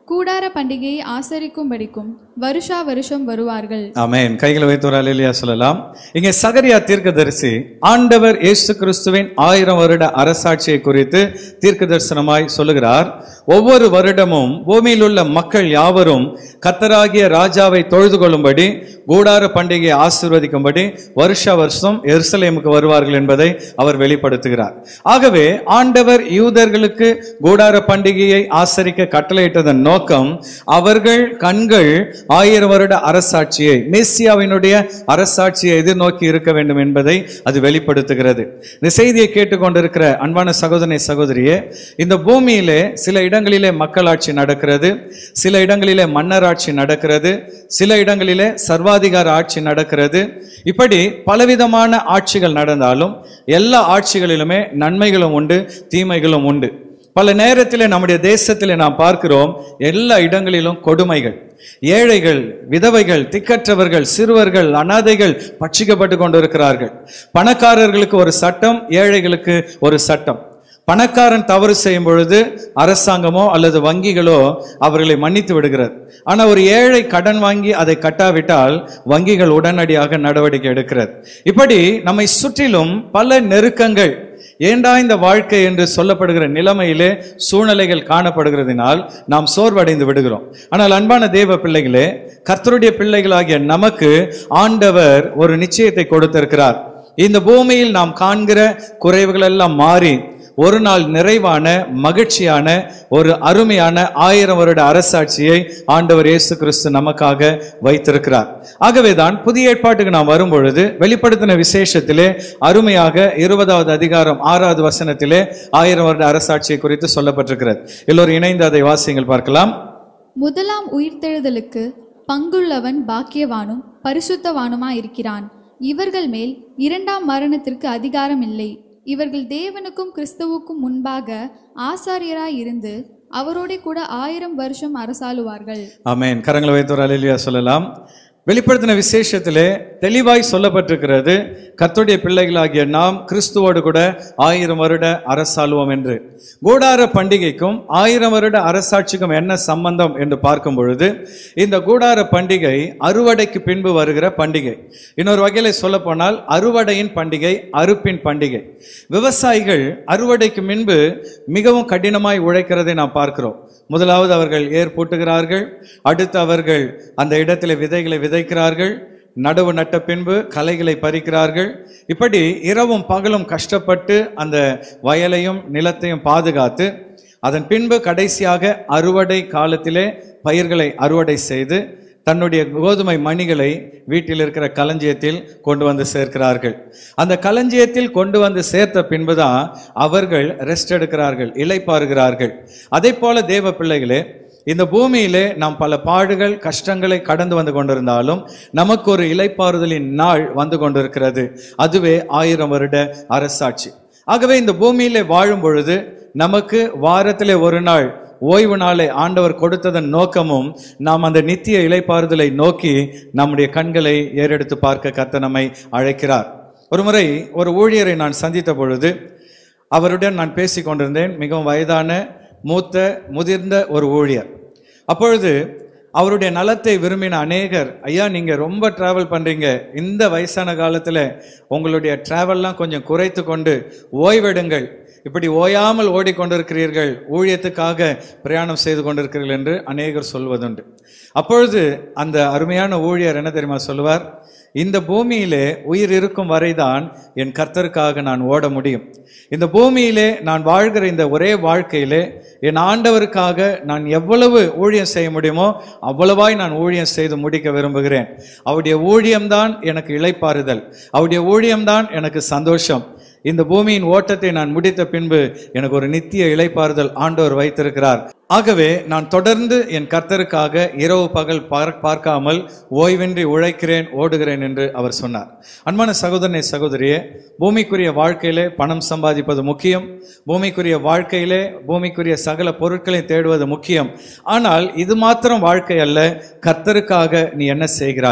கூடார பண்டிகையை ஆசரிக்கும்படிக்கும் வருஷா வருஷம் வருவார்கள் ஆமென் கைகளை வைத்து ஒரு அலையிலியா சொல்லலாம் இங்கே சகரியா தீர்க்கதரிசி ஆண்டவர் இயேசு கிறிஸ்துவின் ஆயிரம் வருட அரசாட்சியை குறித்து தீர்க்க தரிசனமாய் சொல்லுகிறார் ஒவ்வொரு வருடமும் பூமியில் உள்ள மக்கள் யாவரும் கத்தராகிய ராஜாவை தொழுது கொள்ளும்படி கூடார பண்டிகையை ஆசீர்வதிக்கும்படி வருஷா வருஷம் எருசலேமுக்கு வருவார்கள் என்பதை அவர் வெளிப்படுத்துகிறார் ஆகவே ஆண்டவர் யூதர்களுக்கு கூடார பண்டிகையை ஆசரிக்க கட்டளையிட்டதன் நோக்கம் அவர்கள் கண்கள் ஆயிரம் வருட அரசாட்சியை மெஸ்ஸியாவினுடைய அரசாட்சியை எதிர்நோக்கி இருக்க வேண்டும் என்பதை அது வெளிப்படுத்துகிறது இந்த செய்தியை கேட்டுக்கொண்டிருக்கிற அன்பான சகோதரனை சகோதரியே இந்த பூமியிலே சில இடங்களிலே மக்களாட்சி நடக்கிறது சில இடங்களிலே மன்னராட்சி நடக்கிறது சில இடங்களிலே சர்வாதிகார ஆட்சி நடக்கிறது இப்படி பலவிதமான ஆட்சிகள் நடந்தாலும் எல்லா ஆட்சிகளிலுமே நன்மைகளும் உண்டு தீமைகளும் உண்டு பல நேரத்தில் நம்முடைய தேசத்தில் நாம் பார்க்கிறோம் எல்லா இடங்களிலும் கொடுமைகள் ஏழைகள் விதவைகள் திக்கற்றவர்கள் சிறுவர்கள் அனாதைகள் பட்சிக்கப்பட்டு கொண்டிருக்கிறார்கள் பணக்காரர்களுக்கு ஒரு சட்டம் ஏழைகளுக்கு ஒரு சட்டம் பணக்காரன் தவறு செய்யும் பொழுது அரசாங்கமோ அல்லது வங்கிகளோ அவர்களை மன்னித்து விடுகிறது ஆனா ஒரு ஏழை கடன் வாங்கி அதை கட்டாவிட்டால் வங்கிகள் உடனடியாக நடவடிக்கை எடுக்கிறது இப்படி நம்மை சுற்றிலும் பல நெருக்கங்கள் ஏண்டா இந்த வாழ்க்கை என்று சொல்லப்படுகிற நிலைமையிலே சூழ்நிலைகள் காணப்படுகிறதினால் நாம் சோர்வடைந்து விடுகிறோம் ஆனால் அன்பான தேவ பிள்ளைகளே கர்த்தருடைய பிள்ளைகளாகிய நமக்கு ஆண்டவர் ஒரு நிச்சயத்தை கொடுத்திருக்கிறார் இந்த பூமியில் நாம் காண்கிற குறைவுகள் எல்லாம் மாறி ஒரு நாள் நிறைவான மகிழ்ச்சியான ஒரு அருமையான ஆயிரம் வருட அரசாட்சியை ஆண்டவர் இயேசு கிறிஸ்து நமக்காக வைத்திருக்கிறார் ஆகவேதான் புதிய ஏற்பாட்டுக்கு நாம் வரும்பொழுது வெளிப்படுத்தின விசேஷத்திலே அருமையாக இருபதாவது அதிகாரம் ஆறாவது வசனத்திலே ஆயிரம் வருட அரசாட்சியை குறித்து சொல்லப்பட்டிருக்கிறது எல்லோரும் இணைந்து அதை வாசியங்கள் பார்க்கலாம் முதலாம் உயிர்த்தெழுதலுக்கு பங்குள்ளவன் பாக்கியவானும் பரிசுத்தவானுமா இருக்கிறான் இவர்கள் மேல் இரண்டாம் மரணத்திற்கு அதிகாரம் இல்லை இவர்கள் தேவனுக்கும் கிறிஸ்துவுக்கும் முன்பாக ஆசாரியராய் இருந்து அவரோட கூட ஆயிரம் வருஷம் அரசாளுவார்கள் ஆமென் கரங்களை வைத்து ஒரு அலையிலியா சொல்லலாம் வெளிப்படுத்தின விசேஷத்திலே தெளிவாய் சொல்லப்பட்டிருக்கிறது கர்த்தருடைய பிள்ளைகளாகிய நாம் கிறிஸ்துவோடு கூட ஆயிரம் வருட அரசாளுவோம் என்று கூடார பண்டிகைக்கும் ஆயிரம் வருட அரசாட்சிக்கும் என்ன சம்பந்தம் என்று பார்க்கும் பொழுது இந்த கூடார பண்டிகை அறுவடைக்கு பின்பு வருகிற பண்டிகை இன்னொரு வகையில சொல்ல போனால் அறுவடையின் பண்டிகை அறுப்பின் பண்டிகை விவசாயிகள் அறுவடைக்கு முன்பு மிகவும் கடினமாய் உழைக்கிறதை நாம் பார்க்கிறோம் முதலாவது அவர்கள் ஏர் பூட்டுகிறார்கள் அடுத்து அவர்கள் அந்த இடத்துல விதைகளை விதைக்கிறார்கள் நடவு நட்ட பின்பு களைகளை பறிக்கிறார்கள் இப்படி இரவும் பகலும் கஷ்டப்பட்டு அந்த வயலையும் நிலத்தையும் பாதுகாத்து அதன் பின்பு கடைசியாக அறுவடை காலத்திலே பயிர்களை அறுவடை செய்து தன்னுடைய கோதுமை மணிகளை வீட்டில் இருக்கிற களஞ்சியத்தில் கொண்டு வந்து சேர்க்கிறார்கள் அந்த களஞ்சியத்தில் கொண்டு வந்து சேர்த்த பின்புதான் அவர்கள் ரெஸ்ட் எடுக்கிறார்கள் இளைப்பாறுகிறார்கள் அதே போல தேவ பிள்ளைகளே இந்த பூமியிலே நாம் பல பாடுகள் கஷ்டங்களை கடந்து வந்து கொண்டிருந்தாலும் நமக்கு ஒரு இலைப்பாறுதலின் நாள் வந்து கொண்டிருக்கிறது அதுவே ஆயிரம் வருட அரசாட்சி ஆகவே இந்த பூமியிலே வாழும் பொழுது நமக்கு வாரத்திலே ஒரு நாள் ஓய்வு நாளை ஆண்டவர் கொடுத்ததன் நோக்கமும் நாம் அந்த நித்திய இலைப்பாறுதலை நோக்கி நம்முடைய கண்களை ஏறெடுத்து பார்க்க கர்த்தர் நம்மை அழைக்கிறார் ஒரு முறை ஒரு ஊழியரை நான் சந்தித்த பொழுது அவருடன் நான் பேசிக் கொண்டிருந்தேன் மிகவும் வயதான மூத்த முதிர்ந்த ஒரு ஊழியர் அப்பொழுது அவருடைய நலத்தை விரும்பின அநேகர் ஐயா நீங்க ரொம்ப டிராவல் பண்றீங்க இந்த வயசான காலத்துல உங்களுடைய டிராவல்லாம் கொஞ்சம் குறைத்து கொண்டு ஓய்வெடுங்கள் இப்படி ஓயாமல் ஓடிக்கொண்டிருக்கிறீர்கள் ஊழியத்துக்காக பிரயாணம் செய்து கொண்டிருக்கிறீர்கள் என்று அநேகர் சொல்வதுண்டு அப்பொழுது அந்த அருமையான ஊழியர் என்ன தெரியுமா சொல்லுவார் இந்த பூமியிலே உயிர் இருக்கும் வரைதான் என் கர்த்தருக்காக நான் ஓட முடியும் இந்த பூமியிலே நான் வாழ்கிற இந்த ஒரே வாழ்க்கையிலே என் ஆண்டவருக்காக நான் எவ்வளவு ஊழியம் செய்ய முடியுமோ அவ்வளவாய் நான் ஊழியம் செய்து முடிக்க விரும்புகிறேன் அவருடைய ஊழியம்தான் எனக்கு இளைப்பாறுதல் அவருடைய ஊழியம்தான் எனக்கு சந்தோஷம் இந்த பூமியின் ஓட்டத்தை நான் முடித்த பின்பு எனக்கு ஒரு நித்திய இளைப்பாறுதல் ஆண்டவர் வைத்திருக்கிறார் ஆகவே நான் தொடர்ந்து என் கர்த்தருக்காக இரவு பகல் பார்- பார்க்காமல் ஓய்வின்றி உழைக்கிறேன் ஓடுகிறேன் என்று அவர் சொன்னார் அன்பான சகோதரனை சகோதரியே பூமிக்குரிய வாழ்க்கையிலே பணம் சம்பாதிப்பது முக்கியம் பூமிக்குரிய வாழ்க்கையிலே பூமிக்குரிய சகல பொருட்களை தேடுவது முக்கியம் ஆனால் இது மாத்திரம் வாழ்க்கை அல்ல கர்த்தருக்காக நீ என்ன செய்கிறாய்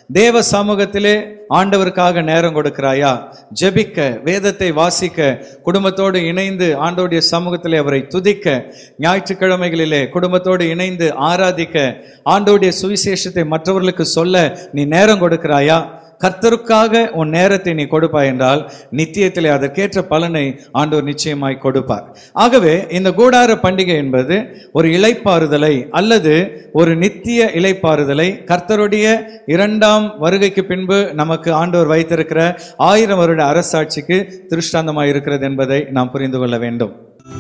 தேவ சமூகத்திலே ஆண்டவருக்காக நேரம் கொடுக்கிறாயா ஜெபிக்க வேதத்தை வாசிக்க குடும்பத்தோடு இணைந்து ஆண்டவருடைய சமூகத்திலே அவரை துதிக்க ஞாயிற்றுக்கிழமைகளிலே குடும்பத்தோடு இணைந்து ஆராதிக்க ஆண்டவருடைய சுவிசேஷத்தை மற்றவர்களுக்கு சொல்ல நீ நேரம் கொடுக்கிறாயா கர்த்தருக்காக உன் நேரத்தை நீ கொடுப்பாய் என்றால் நித்தியத்திலே அதற்கேற்ற பலனை ஆண்டவர் நிச்சயமாய் கொடுப்பார் ஆகவே இந்த கூடார பண்டிகை என்பது ஒரு இளைப்பாறுதலை அல்லது ஒரு நித்திய இளைப்பாறுதலை கர்த்தருடைய இரண்டாம் வருகைக்கு பின்பு நமக்கு ஆண்டவர் வைத்திருக்கிற ஆயிரம் வருட அரசாட்சிக்கு திருஷ்டாந்தமாய் இருக்கிறது என்பதை நாம் புரிந்து கொள்ள வேண்டும்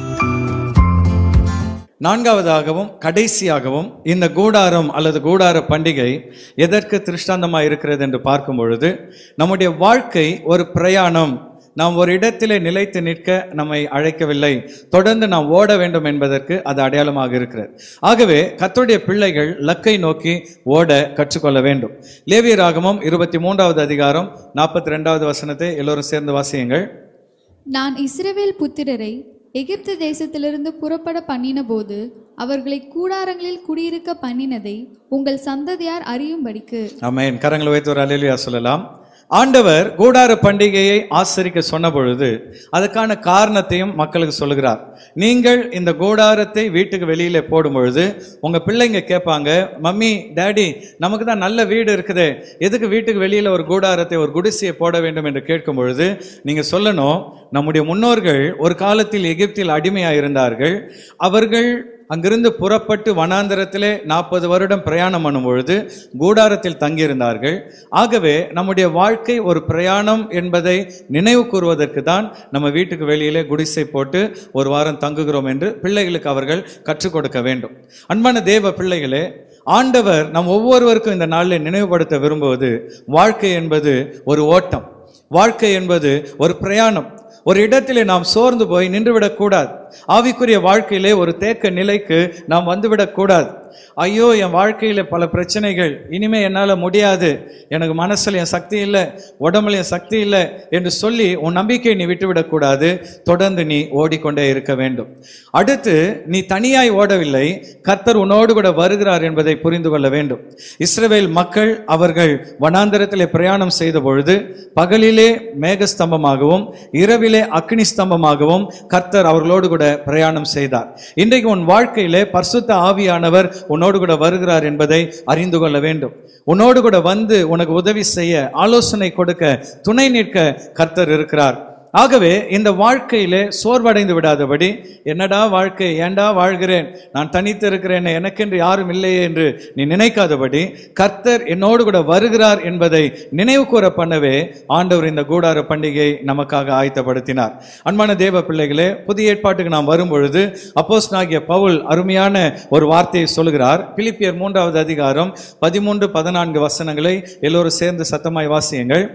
நான்காவதாகவும் கடைசியாகவும் இந்த கூடாரம் அல்லது கூடார பண்டிகை எதற்கு திருஷ்டாந்தமாக இருக்கிறது என்று பார்க்கும் பொழுது நம்முடைய வாழ்க்கை ஒரு பிரயாணம் நாம் ஒரு இடத்திலே நிலைத்து நிற்க நம்மை அழைக்கவில்லை தொடர்ந்து நாம் ஓட வேண்டும் என்பதற்கு அது அடையாளமாக இருக்கிறது ஆகவே கர்த்தருடைய பிள்ளைகள் லக்கை நோக்கி ஓட கற்றுக்கொள்ள வேண்டும் லேவிய ராகமம் இருபத்தி மூன்றாவது அதிகாரம் நாற்பத்தி ரெண்டாவது வசனத்தை எல்லோரும் சேர்ந்து வாசியுங்கள் நான் இஸ்ரவேல் புத்திரரை எகிப்து தேசத்திலிருந்து புறப்பட பண்ணினபோது அவர்களை கூடாரங்களில் குடியிருக்க பண்ணினதை உங்கள் சந்ததியார் அறியும்படிக்கு ஆமென் கரங்களை வைத்து ஒரு அலையிலியா சொல்லலாம் ஆண்டவர் கூடார பண்டிகையை ஆசரிக்க சொன்ன பொழுது அதுக்கான காரணத்தையும் மக்களுக்கு சொல்லுகிறார் நீங்கள் இந்த கூடாரத்தை வீட்டுக்கு வெளியில போடும் பொழுது உங்க பிள்ளைங்க கேட்பாங்க மம்மி டாடி நமக்கு தான் நல்ல வீடு இருக்குதே எதுக்கு வீட்டுக்கு வெளியில ஒரு கூடாரத்தை ஒரு குடிசையை போட வேண்டும் என்று கேட்கும் பொழுது நீங்க சொல்லணும் நம்முடைய முன்னோர்கள் ஒரு காலத்தில் எகிப்தில் அடிமையாக இருந்தார்கள் அவர்கள் அங்கிருந்து புறப்பட்டு வனாந்தரத்திலே நாற்பது வருடம் பிரயாணம் பண்ணும் பொழுது கூடாரத்தில் தங்கியிருந்தார்கள் ஆகவே நம்முடைய வாழ்க்கை ஒரு பிரயாணம் என்பதை நினைவு கூறுவதற்கு தான் நம்ம வீட்டுக்கு வெளியிலே குடிசை போட்டு ஒரு வாரம் தங்குகிறோம் என்று பிள்ளைகளுக்கு அவர்கள் கற்றுக் கொடுக்க வேண்டும் அன்பான தேவ பிள்ளைகளே ஆண்டவர் நம் ஒவ்வொருவருக்கும் இந்த நாளில் நினைவுபடுத்த விரும்புவது வாழ்க்கை என்பது ஒரு ஓட்டம் வாழ்க்கை என்பது ஒரு பிரயாணம் ஒரு இடத்திலே நாம் சோர்ந்து போய் நின்றுவிடக்கூடாது ஆவிக்குரிய வாழ்க்கையிலே ஒரு தேக்க நிலைக்கு நாம் வந்துவிடக்கூடாது ஐயோ என் வாழ்க்கையில பல பிரச்சனைகள் இனிமே என்னால முடியாது எனக்கு மனசுல என் சக்தி இல்லை உடம்புல என் சக்தி இல்லை என்று சொல்லி உன் நம்பிக்கையை நீ விட்டுவிடக்கூடாது தொடர்ந்து நீ ஓடிக்கொண்டே இருக்க வேண்டும் அடுத்து நீ தனியாய் ஓடவில்லை கர்த்தர் உன்னோடு கூட வருகிறார் என்பதை புரிந்து கொள்ள வேண்டும் இஸ்ரவேல் மக்கள் அவர்கள் வனாந்தரத்திலே பிரயாணம் செய்த பொழுது பகலிலே மேகஸ்தம்பமாகவும் இரவிலே அக்னி ஸ்தம்பமாகவும் கர்த்தர் அவர்களோடு கூட பிரயாணம் செய்தார் இன்றைக்கு உன் வாழ்க்கையிலே பரிசுத்த ஆவியானவர் உன்னோடு கூட வருகிறார் என்பதை அறிந்து கொள்ள வேண்டும் உன்னோடு கூட வந்து உனக்கு உதவி செய்ய ஆலோசனை கொடுக்க துணை நிற்க கர்த்தர் இருக்கிறார் ஆகவே இந்த வாழ்க்கையிலே சோர்வடைந்து விடாதபடி என்னடா வாழ்க்கை ஏண்டா வாழ்கிறேன் நான் தனித்து இருக்கிறேன் எனக்கென்று யாரும் இல்லையே என்று நீ நினைக்காதபடி கர்த்தர் என்னோடு கூட வருகிறார் என்பதை நினைவு கூற பண்ணவே ஆண்டவர் இந்த கூடார பண்டிகை நமக்காக ஆயத்தப்படுத்தினார் அன்பான தேவ பிள்ளைகளே புதிய ஏற்பாட்டுக்கு நாம் வரும் பொழுது அப்போஸ் நாகிய பவுல் அருமையான ஒரு வார்த்தையை சொல்கிறார் பிலிப்பியர் மூன்றாவது அதிகாரம் பதிமூன்று பதினான்கு வசனங்களை எல்லோரும் சேர்ந்து சத்தமாய் வாசியுங்கள்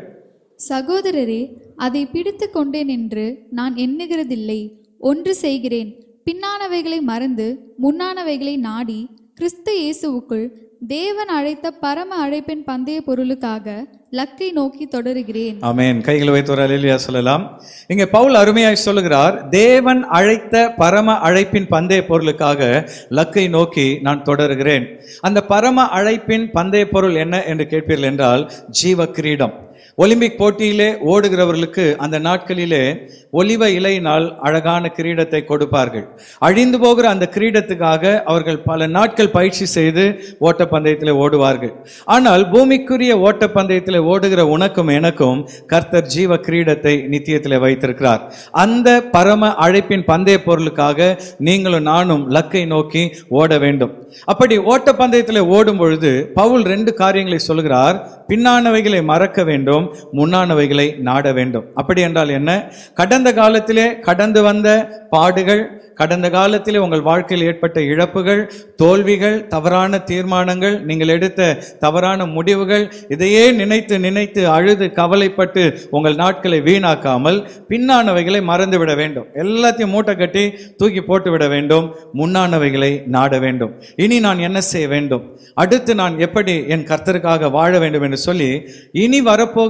சகோதரரே அதை பிடித்து கொண்டேன் என்று நான் எண்ணுகிறதில்லை ஒன்று செய்கிறேன் பின்னானவைகளை மறந்து முன்னானவைகளை நாடி கிறிஸ்து இயேசுவுக்குள் தேவன் அழைத்த பரம அழைப்பின் பந்தய பொருளுக்காக லக்கை நோக்கி தொடருகிறேன் ஆமென் கைகளை வைத்து ஒரு அலிலியா சொல்லலாம் இங்கே பவுல் அருமையாய் சொல்லுகிறார் தேவன் அழைத்த பரம அழைப்பின் பந்தய பொருளுக்காக லக்கை நோக்கி நான் தொடருகிறேன் அந்த பரம அழைப்பின் பந்தய பொருள் என்ன என்று கேட்பீர்கள் என்றால் ஜீவ கிரீடம் ஒலிம்பிக் போட்டியிலே ஓடுகிறவர்களுக்கு அந்த நாட்களிலே ஒலிவ இலையினால் அழகான கிரீடத்தை கொடுப்பார்கள் அழிந்து போகிற அந்த கிரீடத்துக்காக அவர்கள் பல நாட்கள் பயிற்சி செய்து ஓட்டப்பந்தயத்தில் ஓடுவார்கள் ஆனால் பூமிக்குரிய ஓட்டப்பந்தயத்தில் ஓடுகிற உனக்கும் எனக்கும் கர்த்தர் ஜீவ கிரீடத்தை நித்தியத்தில் வைத்திருக்கிறார் அந்த பரம அழைப்பின் பந்தய பொருளுக்காக நீங்களும் நானும் லக்கை நோக்கி ஓட வேண்டும் அப்படி ஓட்டப்பந்தயத்தில் ஓடும் பொழுது பவுல் ரெண்டு காரியங்களை சொல்கிறார் பின்னானவைகளை மறக்க வேண்டும் முன்னானவைகளை நாட வேண்டும் அப்படி என்றால் என்ன கடந்த காலத்திலே கடந்து வந்த பாடுகள் கடந்த காலத்திலே உங்கள் வாழ்க்கையில் ஏற்பட்ட இழப்புகள் தோல்விகள் தவறான தீர்மானங்கள் நீங்கள் எடுத்த தவறான முடிவுகள் இதையே நினைத்து நினைத்து அழுது கவலைப்பட்டு உங்கள் நாட்களை வீணாக்காமல் பின்னானவைகளை மறந்து விட வேண்டும் எல்லாத்தையும் மூட்டை கட்டி தூக்கி போட்டு விட வேண்டும் முன்னானவைகளை நாட வேண்டும் இனி நான் என்ன செய்ய வேண்டும் அடுத்து நான் எப்படி என் கர்த்தருக்காக வாழ வேண்டும் என்று சொல்லி இனி வரப்போகிற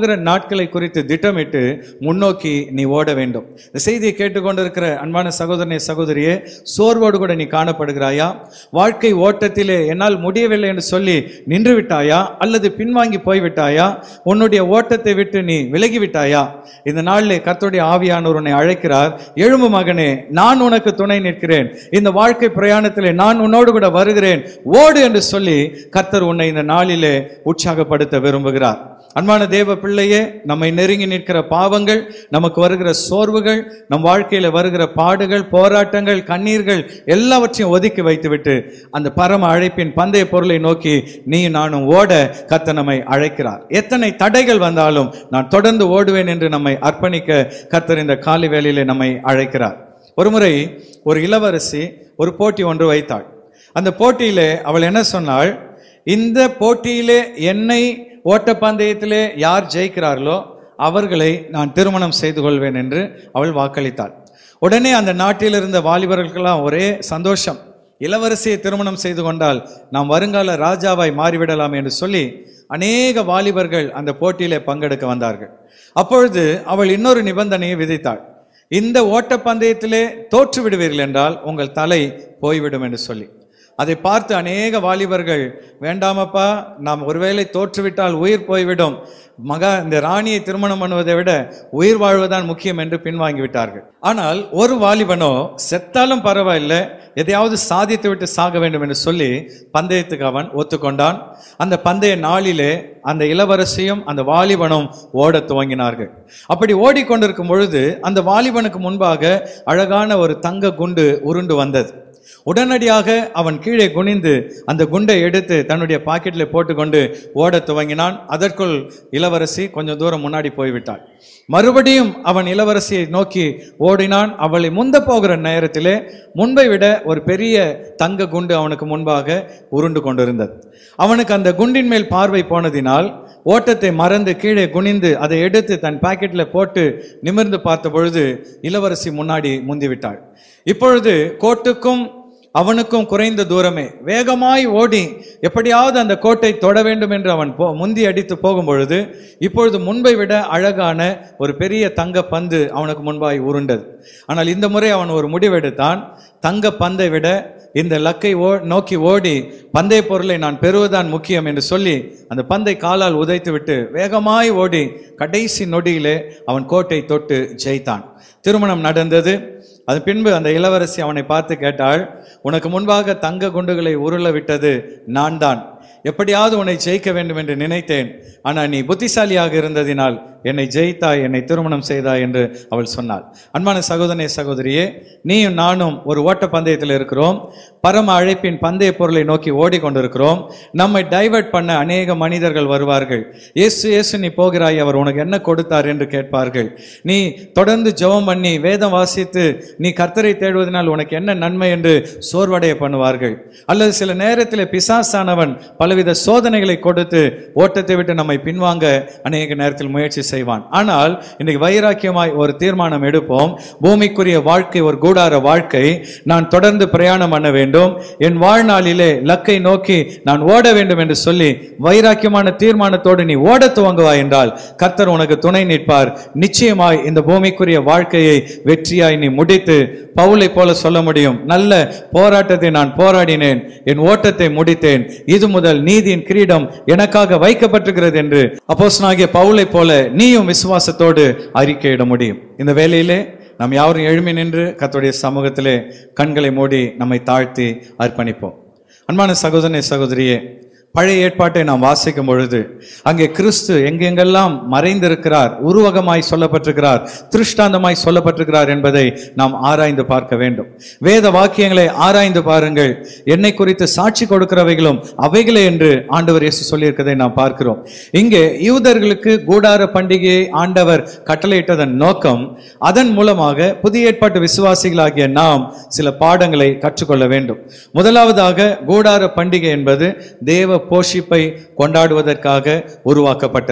வரப்போகிற நாட்களை குறித்து திட்டமிட்டு முன்னோக்கி நீ ஓட வேண்டும் இந்த செய்தியை கேட்டுக்கொண்டிருக்கிற அன்பான சகோதரனே சகோதரியே சோர்வோடு கூட நீ காணப்படுகிறாயா வாழ்க்கை ஓட்டத்திலே என்னால் முடியவில்லை என்று சொல்லி நின்று விட்டாயா அல்லது பின்வாங்கி போய்விட்டாயா உன்னுடைய ஓட்டத்தை விட்டு நீ விலகி விட்டாயா இந்த நாளிலே கர்த்தருடைய ஆவியானவர் உன்னை அழைக்கிறார் எழும்பு மகனே நான் உனக்கு துணை நிற்கிறேன் இந்த வாழ்க்கை பிரயாணத்திலே நான் உன்னோடு கூட வருகிறேன் ஓடு என்று சொல்லி கர்த்தர் உன்னை இந்த நாளிலே உற்சாகப்படுத்த விரும்புகிறார் அன்பான தேவ பிள்ளையே நம்மை நெருங்கி நிற்கிற பாவங்கள் நமக்கு வருகிற சோர்வுகள் நம் வாழ்க்கையில வருகிற பாடுகள் போராட்டங்கள் கண்ணீர்கள் எல்லாவற்றையும் ஒதுக்கி வைத்துவிட்டு அந்த பரம அழைப்பின் பந்தய பொருளை நோக்கி நீ நானும் ஓட கத்த நம்மை அழைக்கிறார் எத்தனை தடைகள் வந்தாலும் நான் தொடர்ந்து ஓடுவேன் என்று நம்மை அர்ப்பணிக்க கர்த்தர் இந்த காலை வேளையிலே நம்மை அழைக்கிறார் ஒருமுறை ஒரு இளவரசி ஒரு போட்டி ஒன்று வைத்தாள் அந்த போட்டியிலே அவள் என்ன சொன்னாள் இந்த போட்டியிலே என்னை ஓட்டப்பந்தயத்திலே யார் ஜெயிக்கிறார்களோ அவர்களை நான் திருமணம் செய்து கொள்வேன் என்று அவள் வாக்களித்தாள் உடனே அந்த நாட்டில் இருந்த வாலிபர்களுக்கெல்லாம் ஒரே சந்தோஷம் இளவரசியை திருமணம் செய்து கொண்டால் நாம் வருங்கால ராஜாவாய் மாறிவிடலாம் என்று சொல்லி அநேக வாலிபர்கள் அந்த போட்டியிலே பங்கெடுக்க வந்தார்கள் அப்பொழுது அவள் இன்னொரு நிபந்தனையை விதித்தாள் இந்த ஓட்டப்பந்தயத்திலே தோற்று விடுவீர்கள் என்றால் உங்கள் தலை போய்விடும் என்று சொல்லி அதை பார்த்து அநேக வாலிபர்கள் வேண்டாமப்பா நாம் ஒருவேளை தோற்றுவிட்டால் உயிர் போய்விடும் மகா இந்த ராணியை திருமணம் பண்ணுவதை விட உயிர் வாழ்வதுதான் முக்கியம் என்று பின்வாங்கி விட்டார்கள் ஆனால் ஒரு வாலிபனோ செத்தாலும் பரவாயில்லை எதையாவது சாதித்து விட்டு சாக வேண்டும் என்று சொல்லி பந்தயத்துக்கு அவன் ஒத்துக்கொண்டான் அந்த பந்தய நாளிலே அந்த இளவரசியும் அந்த வாலிபனும் ஓடத் துவங்கினார்கள் அப்படி ஓடிக்கொண்டிருக்கும் பொழுது அந்த வாலிபனுக்கு முன்பாக அழகான ஒரு தங்க குண்டு உருண்டு வந்தது உடனடியாக அவன் கீழே குனிந்து அந்த குண்டை எடுத்து தன்னுடைய பாக்கெட்டில் போட்டுக்கொண்டு ஓடத் துவங்கினான் அதற்குள் இளவரசி கொஞ்சம் தூரம் முன்னாடி போய்விட்டாள் மறுபடியும் அவன் இளவரசியை நோக்கி ஓடினான் அவளை முந்த போகிற நேரத்திலே முன்பை விட ஒரு பெரிய தங்க குண்டு அவனுக்கு முன்பாக உருண்டு கொண்டிருந்தது அவனுக்கு அந்த குண்டின் மேல் பார்வை போனதினால் ஓட்டத்தை மறந்து கீழே குனிந்து அதை எடுத்து தன் பாக்கெட்டில் போட்டு நிமிர்ந்து பார்த்த பொழுது இளவரசி முன்னாடி முந்திவிட்டாள் இப்பொழுது கோட்டுக்கும் அவனுக்கும் குறைந்த தூரமே வேகமாய் ஓடி எப்படியாவது அந்த கோட்டை தொட வேண்டும் என்று அவன் போ முந்தி அடித்து போகும் பொழுது இப்பொழுது முன்பை விட அழகான ஒரு பெரிய தங்க பந்து அவனுக்கு முன்பாய் உருண்டது ஆனால் இந்த முறை அவன் ஒரு முடிவெடுத்தான் தங்க பந்தை விட இந்த லக்கை ஓ நோக்கி ஓடி பந்தய பொருளை நான் பெறுவதுதான் முக்கியம் என்று சொல்லி அந்த பந்தை காலால் உதைத்து விட்டு வேகமாய் ஓடி கடைசி நொடியிலே அவன் கோட்டை தொட்டு ஜெயித்தான் திருமணம் நடந்தது அது பின்பு அந்த இளவரசி அவனை பார்த்து கேட்டாள் உனக்கு முன்பாக தங்க குண்டுகளை உருள விட்டது நான் தான் எப்படியாவது உன்னை ஜெயிக்க வேண்டும் என்று நினைத்தேன் ஆனால் நீ புத்திசாலியாக இருந்ததினால் என்னை ஜெயித்தாய் என்னை திருமணம் செய்தாய் என்று அவள் சொன்னாள் அன்பான சகோதரனே சகோதரியே நீயும் நானும் ஒரு ஓட்ட பந்தயத்தில் இருக்கிறோம் பரம அழைப்பின் பந்தய பொருளை நோக்கி ஓடிக்கொண்டிருக்கிறோம் நம்மை டைவர்ட் பண்ண அநேக மனிதர்கள் வருவார்கள் இயேசு இயேசு நீ போகிறாய் அவர் உனக்கு என்ன கொடுத்தார் என்று கேட்பார்கள் நீ தொடர்ந்து ஜெபம் பண்ணி வேதம் வாசித்து நீ கர்த்தரை தேடுவதனால் உனக்கு என்ன நன்மை என்று சோர்வடைய பண்ணுவார்கள் அல்லது சில நேரத்தில் பிசாசானவன் பலவித சோதனைகளை கொடுத்து ஓட்டத்தை விட்டு நம்மை பின்வாங்க அநேக நேரத்தில் முயற்சி செய்வான் ஆனால் இன்னைக்கு வைராக்கியமாய் ஒரு தீர்மானம் எடுப்போம் பூமிக்குரிய வாழ்க்கை ஒரு கூடார வாழ்க்கை நான் தொடர்ந்து பிரயாணம் பண்ண வேண்டும் என் வாழ்நாளிலே லக்கை நோக்கி நான் ஓட வேண்டும் என்று சொல்லி வைராக்கியமான தீர்மானத்தோடு நீ ஓட துவங்குவாய் என்றால் கர்த்தர் உனக்கு துணை நிற்பார் நிச்சயமாய் இந்த பூமிக்குரிய வாழ்க்கையை வெற்றியாய் நீ முடித்து பவுலை போல சொல்ல முடியும் நல்ல போராட்டத்தை நான் போராடினேன் என் ஓட்டத்தை முடித்தேன் இது முதல் நீதியின் கிரீடம் எனக்காக வைக்கப்பட்டிருக்கிறது என்று அப்போஸ்தலனாகிய பவுலை போல நீயும் விசுவாசத்தோடு அறிக்கையிட முடியும் இந்த வேளையிலே நாம் யாவரும் எழுமி நின்று கர்த்தருடைய சமூகத்திலே கண்களை மூடி நம்மை தாழ்த்தி அர்ப்பணிப்போம் அன்பான சகோதரனே சகோதரியே பழைய ஏற்பாட்டை நாம் வாசிக்கும் பொழுது அங்கே கிறிஸ்து எங்கெங்கெல்லாம் மறைந்திருக்கிறார் உருவகமாய் சொல்லப்பட்டிருக்கிறார் திருஷ்டாந்தமாய் சொல்லப்பட்டிருக்கிறார் என்பதை நாம் ஆராய்ந்து பார்க்க வேண்டும் வேத வாக்கியங்களை ஆராய்ந்து பாருங்கள் என்னை குறித்து சாட்சி கொடுக்கிறவைகளும் அவைகளே என்று ஆண்டவர் இயேசு சொல்லியிருக்கதை நாம் பார்க்கிறோம் இங்கே யூதர்களுக்கு கூடார பண்டிகையை ஆண்டவர் கட்டளையிட்டதன் நோக்கம் அதன் மூலமாக புதிய ஏற்பாட்டு விசுவாசிகளாகிய நாம் சில பாடங்களை கற்றுக்கொள்ள வேண்டும் முதலாவதாக கூடார பண்டிகை என்பது தேவ போஷிப்பை கொண்டாடுவதற்காக உருவாக்கப்பட்டது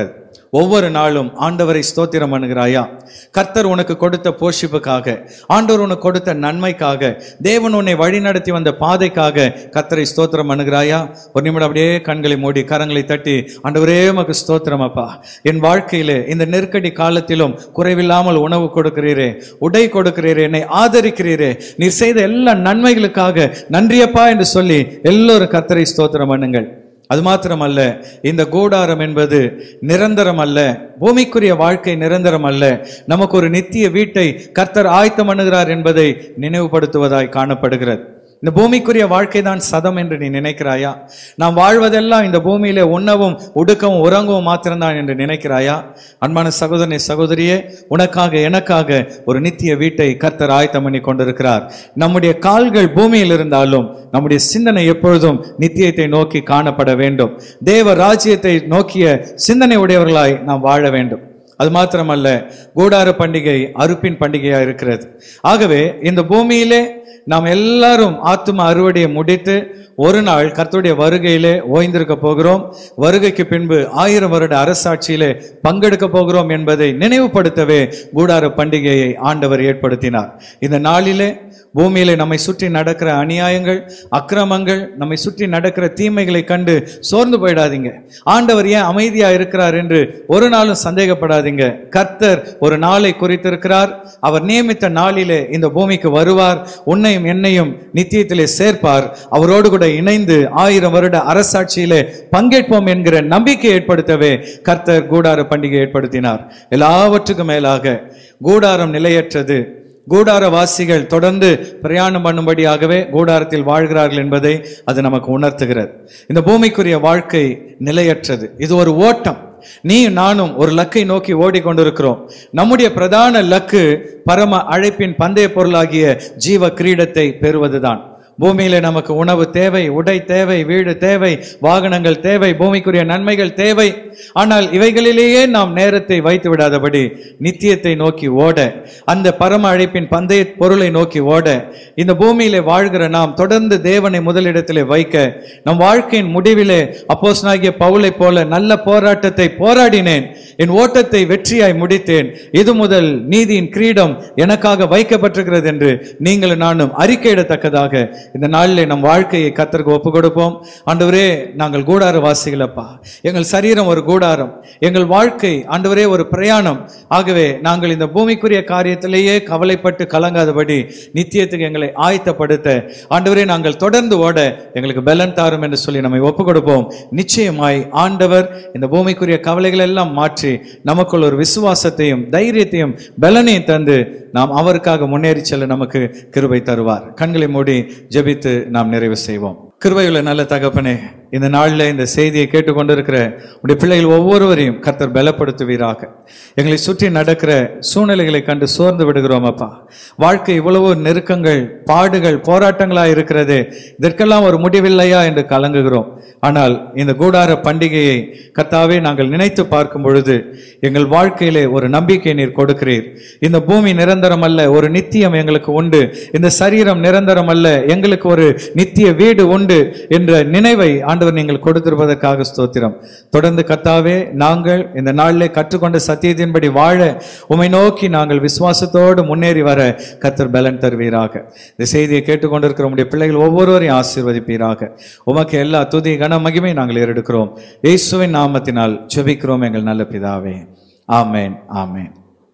ஒவ்வொரு நாளும் ஆண்டவரை ஸ்தோத்திரம் பண்ணுகிறாயா கர்த்தர் உனக்கு கொடுத்த போஷிப்புக்காக ஆண்டவர் உனக்கு கொடுத்த நன்மைக்காக தேவன் உன்னை வழிநடத்தி வந்த பாதைக்காக கர்த்தரை ஸ்தோத்திரம் பண்ணுகிறாயா ஒரு நிமிடம் அப்படியே கண்களை மூடி கரங்களை தட்டி ஆண்டவரே உமக்கு ஸ்தோத்திரம் அப்பா என் வாழ்க்கையிலே இந்த நெருக்கடி காலத்திலும் குறைவில்லாமல் உணவு கொடுக்கிறீரே உடை கொடுக்கிறீரே என்னை ஆதரிக்கிறீரே நீர் செய்த எல்லா நன்மைகளுக்காக நன்றியப்பா என்று சொல்லி எல்லோரும் கர்த்தரை ஸ்தோத்திரம் பண்ணுங்கள் அது மாத்திரமல்ல இந்த கூடாரம் என்பது நிரந்தரம் அல்ல பூமிக்குரிய வாழ்க்கை நிரந்தரம் அல்ல நமக்கு ஒரு நித்திய வீட்டை கர்த்தர் ஆயத்தம் பண்ணுகிறார் என்பதை நினைவுபடுத்துவதாய் காணப்படுகிறது இந்த பூமிக்குரிய வாழ்க்கை தான் சதம் என்று நீ நினைக்கிறாயா நாம் வாழ்வதெல்லாம் இந்த பூமியிலே உண்ணவும் உடுக்கவும் உறங்கவும் மாத்திரம்தான் என்று நினைக்கிறாயா அன்பான சகோதரனை சகோதரியே உனக்காக எனக்காக ஒரு நித்திய வீட்டை கர்த்தர் ஆயத்தம் பண்ணி கொண்டிருக்கிறார் நம்முடைய கால்கள் பூமியில் இருந்தாலும் நம்முடைய சிந்தனை எப்பொழுதும் நித்தியத்தை நோக்கி காணப்பட வேண்டும் தேவ ராஜ்யத்தை நோக்கிய சிந்தனை உடையவர்களாய் நாம் வாழ வேண்டும் அது மாத்திரமல்ல கூடார பண்டிகை அறுப்பின் பண்டிகையா இருக்கிறது ஆகவே இந்த பூமியிலே நாம் எல்லாரும் ஆத்தும அறுவடையை முடித்து ஒரு நாள் கர்த்தருடைய வருகையிலே ஓய்ந்திருக்க போகிறோம் வருகைக்கு பின்பு ஆயிரம் வருட அரசாட்சியிலே பங்கெடுக்க போகிறோம் என்பதை நினைவுபடுத்தவே கூடார பண்டிகையை ஆண்டவர் ஏற்படுத்தினார் இந்த நாளிலே பூமியிலே நம்மை சுற்றி நடக்கிற அநியாயங்கள் அக்கிரமங்கள் நம்மை சுற்றி நடக்கிற தீமைகளை கண்டு சோர்ந்து போயிடாதீங்க ஆண்டவர் ஏன் அமைதியா இருக்கிறார் என்று ஒரு நாளும் சந்தேகப்படாதீங்க கர்த்தர் ஒரு நாளை குறித்திருக்கிறார் அவர் நியமித்த நாளிலே இந்த பூமிக்கு வருவார் உன்னையும் என்னையும் நித்தியத்திலே சேர்ப்பார் அவரோடு கூட இணைந்து ஆயிரம் வருட அரசாட்சியிலே பங்கேற்போம் என்கிற நம்பிக்கை ஏற்படுத்தவே கர்த்தர் கூடார பண்டிகை ஏற்படுத்தினார் எல்லாவற்றுக்கும் மேலாக கூடாரம் நிலையற்றது கூடாரவாசிகள் தொடர்ந்து பிரயாணம் பண்ணும்படியாகவே கூடாரத்தில் வாழ்கிறார்கள் என்பதை அது நமக்கு உணர்த்துகிறது இந்த பூமிக்குரிய வாழ்க்கை நிலையற்றது இது ஒரு ஓட்டம் நீ நானும் ஒரு லக்கை நோக்கி ஓடிக்கொண்டிருக்கிறோம் நம்முடைய பிரதான லக்கு பரம அழைப்பின் பந்தய பொருளாகிய ஜீவ கிரீடத்தை பெறுவதுதான் பூமியில நமக்கு உணவு தேவை உடை தேவை வீடு தேவை வாகனங்கள் தேவை பூமிக்குரிய நன்மைகள் தேவை ஆனால் இவைகளிலேயே நாம் நேரத்தை வைத்து விடாதபடி நித்தியத்தை நோக்கி ஓட அந்த பரம அழைப்பின் பந்தய பொருளை நோக்கி ஓட இந்த பூமியிலே வாழ்கிற நாம் தொடர்ந்து தேவனை முதலிடத்திலே வைக்க நம் வாழ்க்கையின் முடிவிலே அப்போஸ்தலனாகிய பவுலை போல நல்ல போராட்டத்தை போராடினேன் என் ஓட்டத்தை வெற்றியாய் முடித்தேன் இது முதல் நீதியின் கிரீடம் எனக்காக வைக்கப்பட்டிருக்கிறது என்று நீங்களும் நானும் அறிக்கையிடத்தக்கதாக இந்த நாளிலே நம் வாழ்க்கையை கத்தருக்கு ஒப்பு கொடுப்போம் ஆண்டவரே நாங்கள் கூடார வாசிகளப்பா எங்கள் சரீரம் ஒரு கூடாரம் எங்கள் வாழ்க்கை ஆண்டவரே ஒரு பிரயாணம் ஆகவே நாங்கள் இந்த பூமிக்குரிய காரியத்திலேயே கவலைப்பட்டு கலங்காதபடி நித்தியத்துக்கு எங்களை ஆயத்தப்படுத்த ஆண்டவரே நாங்கள் தொடர்ந்து ஓட எங்களுக்கு பலன் தாரும் என்று சொல்லி நம்மை ஒப்பு கொடுப்போம் நிச்சயமாய் ஆண்டவர் இந்த பூமிக்குரிய கவலைகள் எல்லாம் மாற்றி நமக்குள் ஒரு விசுவாசத்தையும் தைரியத்தையும் பலனையும் தந்து நாம் அவருக்காக முன்னேறி செல்ல நமக்கு கிருபை தருவார் கண்களை மூடி ஜெபித்து நாம் நிறைவு செய்வோம் கிருபையுள்ள நல்ல தகப்பனே இந்த நாளில் இந்த செய்தியை கேட்டுக்கொண்டிருக்கிற உடைய பிள்ளைகள் ஒவ்வொருவரையும் கர்த்தர் பலப்படுத்துவீராக எங்களை சுற்றி நடக்கிற சூழ்நிலைகளை கண்டு சோர்ந்து விடுகிறோம் அப்பா வாழ்க்கை இவ்வளவு நெருக்கங்கள் பாடுகள் போராட்டங்களாக இருக்கிறது இதற்கெல்லாம் ஒரு முடிவில்லையா என்று கலங்குகிறோம் ஆனால் இந்த கூடார பண்டிகையை கர்த்தாவே நாங்கள் நினைத்து பார்க்கும் பொழுது எங்கள் வாழ்க்கையிலே ஒரு நம்பிக்கை நீர் கொடுக்கிறீர் இந்த பூமி நிரந்தரம் அல்ல ஒரு நித்தியம் எங்களுக்கு உண்டு இந்த சரீரம் நிரந்தரம் அல்ல எங்களுக்கு ஒரு நித்திய வீடு உண்டு என்ற நினைவை ஆண்டவர் நீங்கள் கொடுத்திருப்பதற்காக ஸ்தோத்திரம் தொடர்ந்து கர்த்தாவே நாங்கள் இந்த நாளிலே கற்றுக்கொண்ட சத்தியத்தின்படி வாழ உமை நோக்கி நாங்கள் விசுவாசத்தோடு முன்னேறி வர கர்த்தர் பலன் தருவீராக இந்த செய்தியை கேட்டுக்கொண்டிருக்கிற உடைய பிள்ளைகள் ஒவ்வொருவரையும் ஆசீர்வதிப்பீராக உமக்கு எல்லா துதி கன மகிமை நாங்கள் ஏறெடுக்கிறோம் இயேசுவின் நாமத்தினால் ஜெபிக்கிறோம் எங்கள் நல்ல பிதாவே ஆமேன் ஆமேன்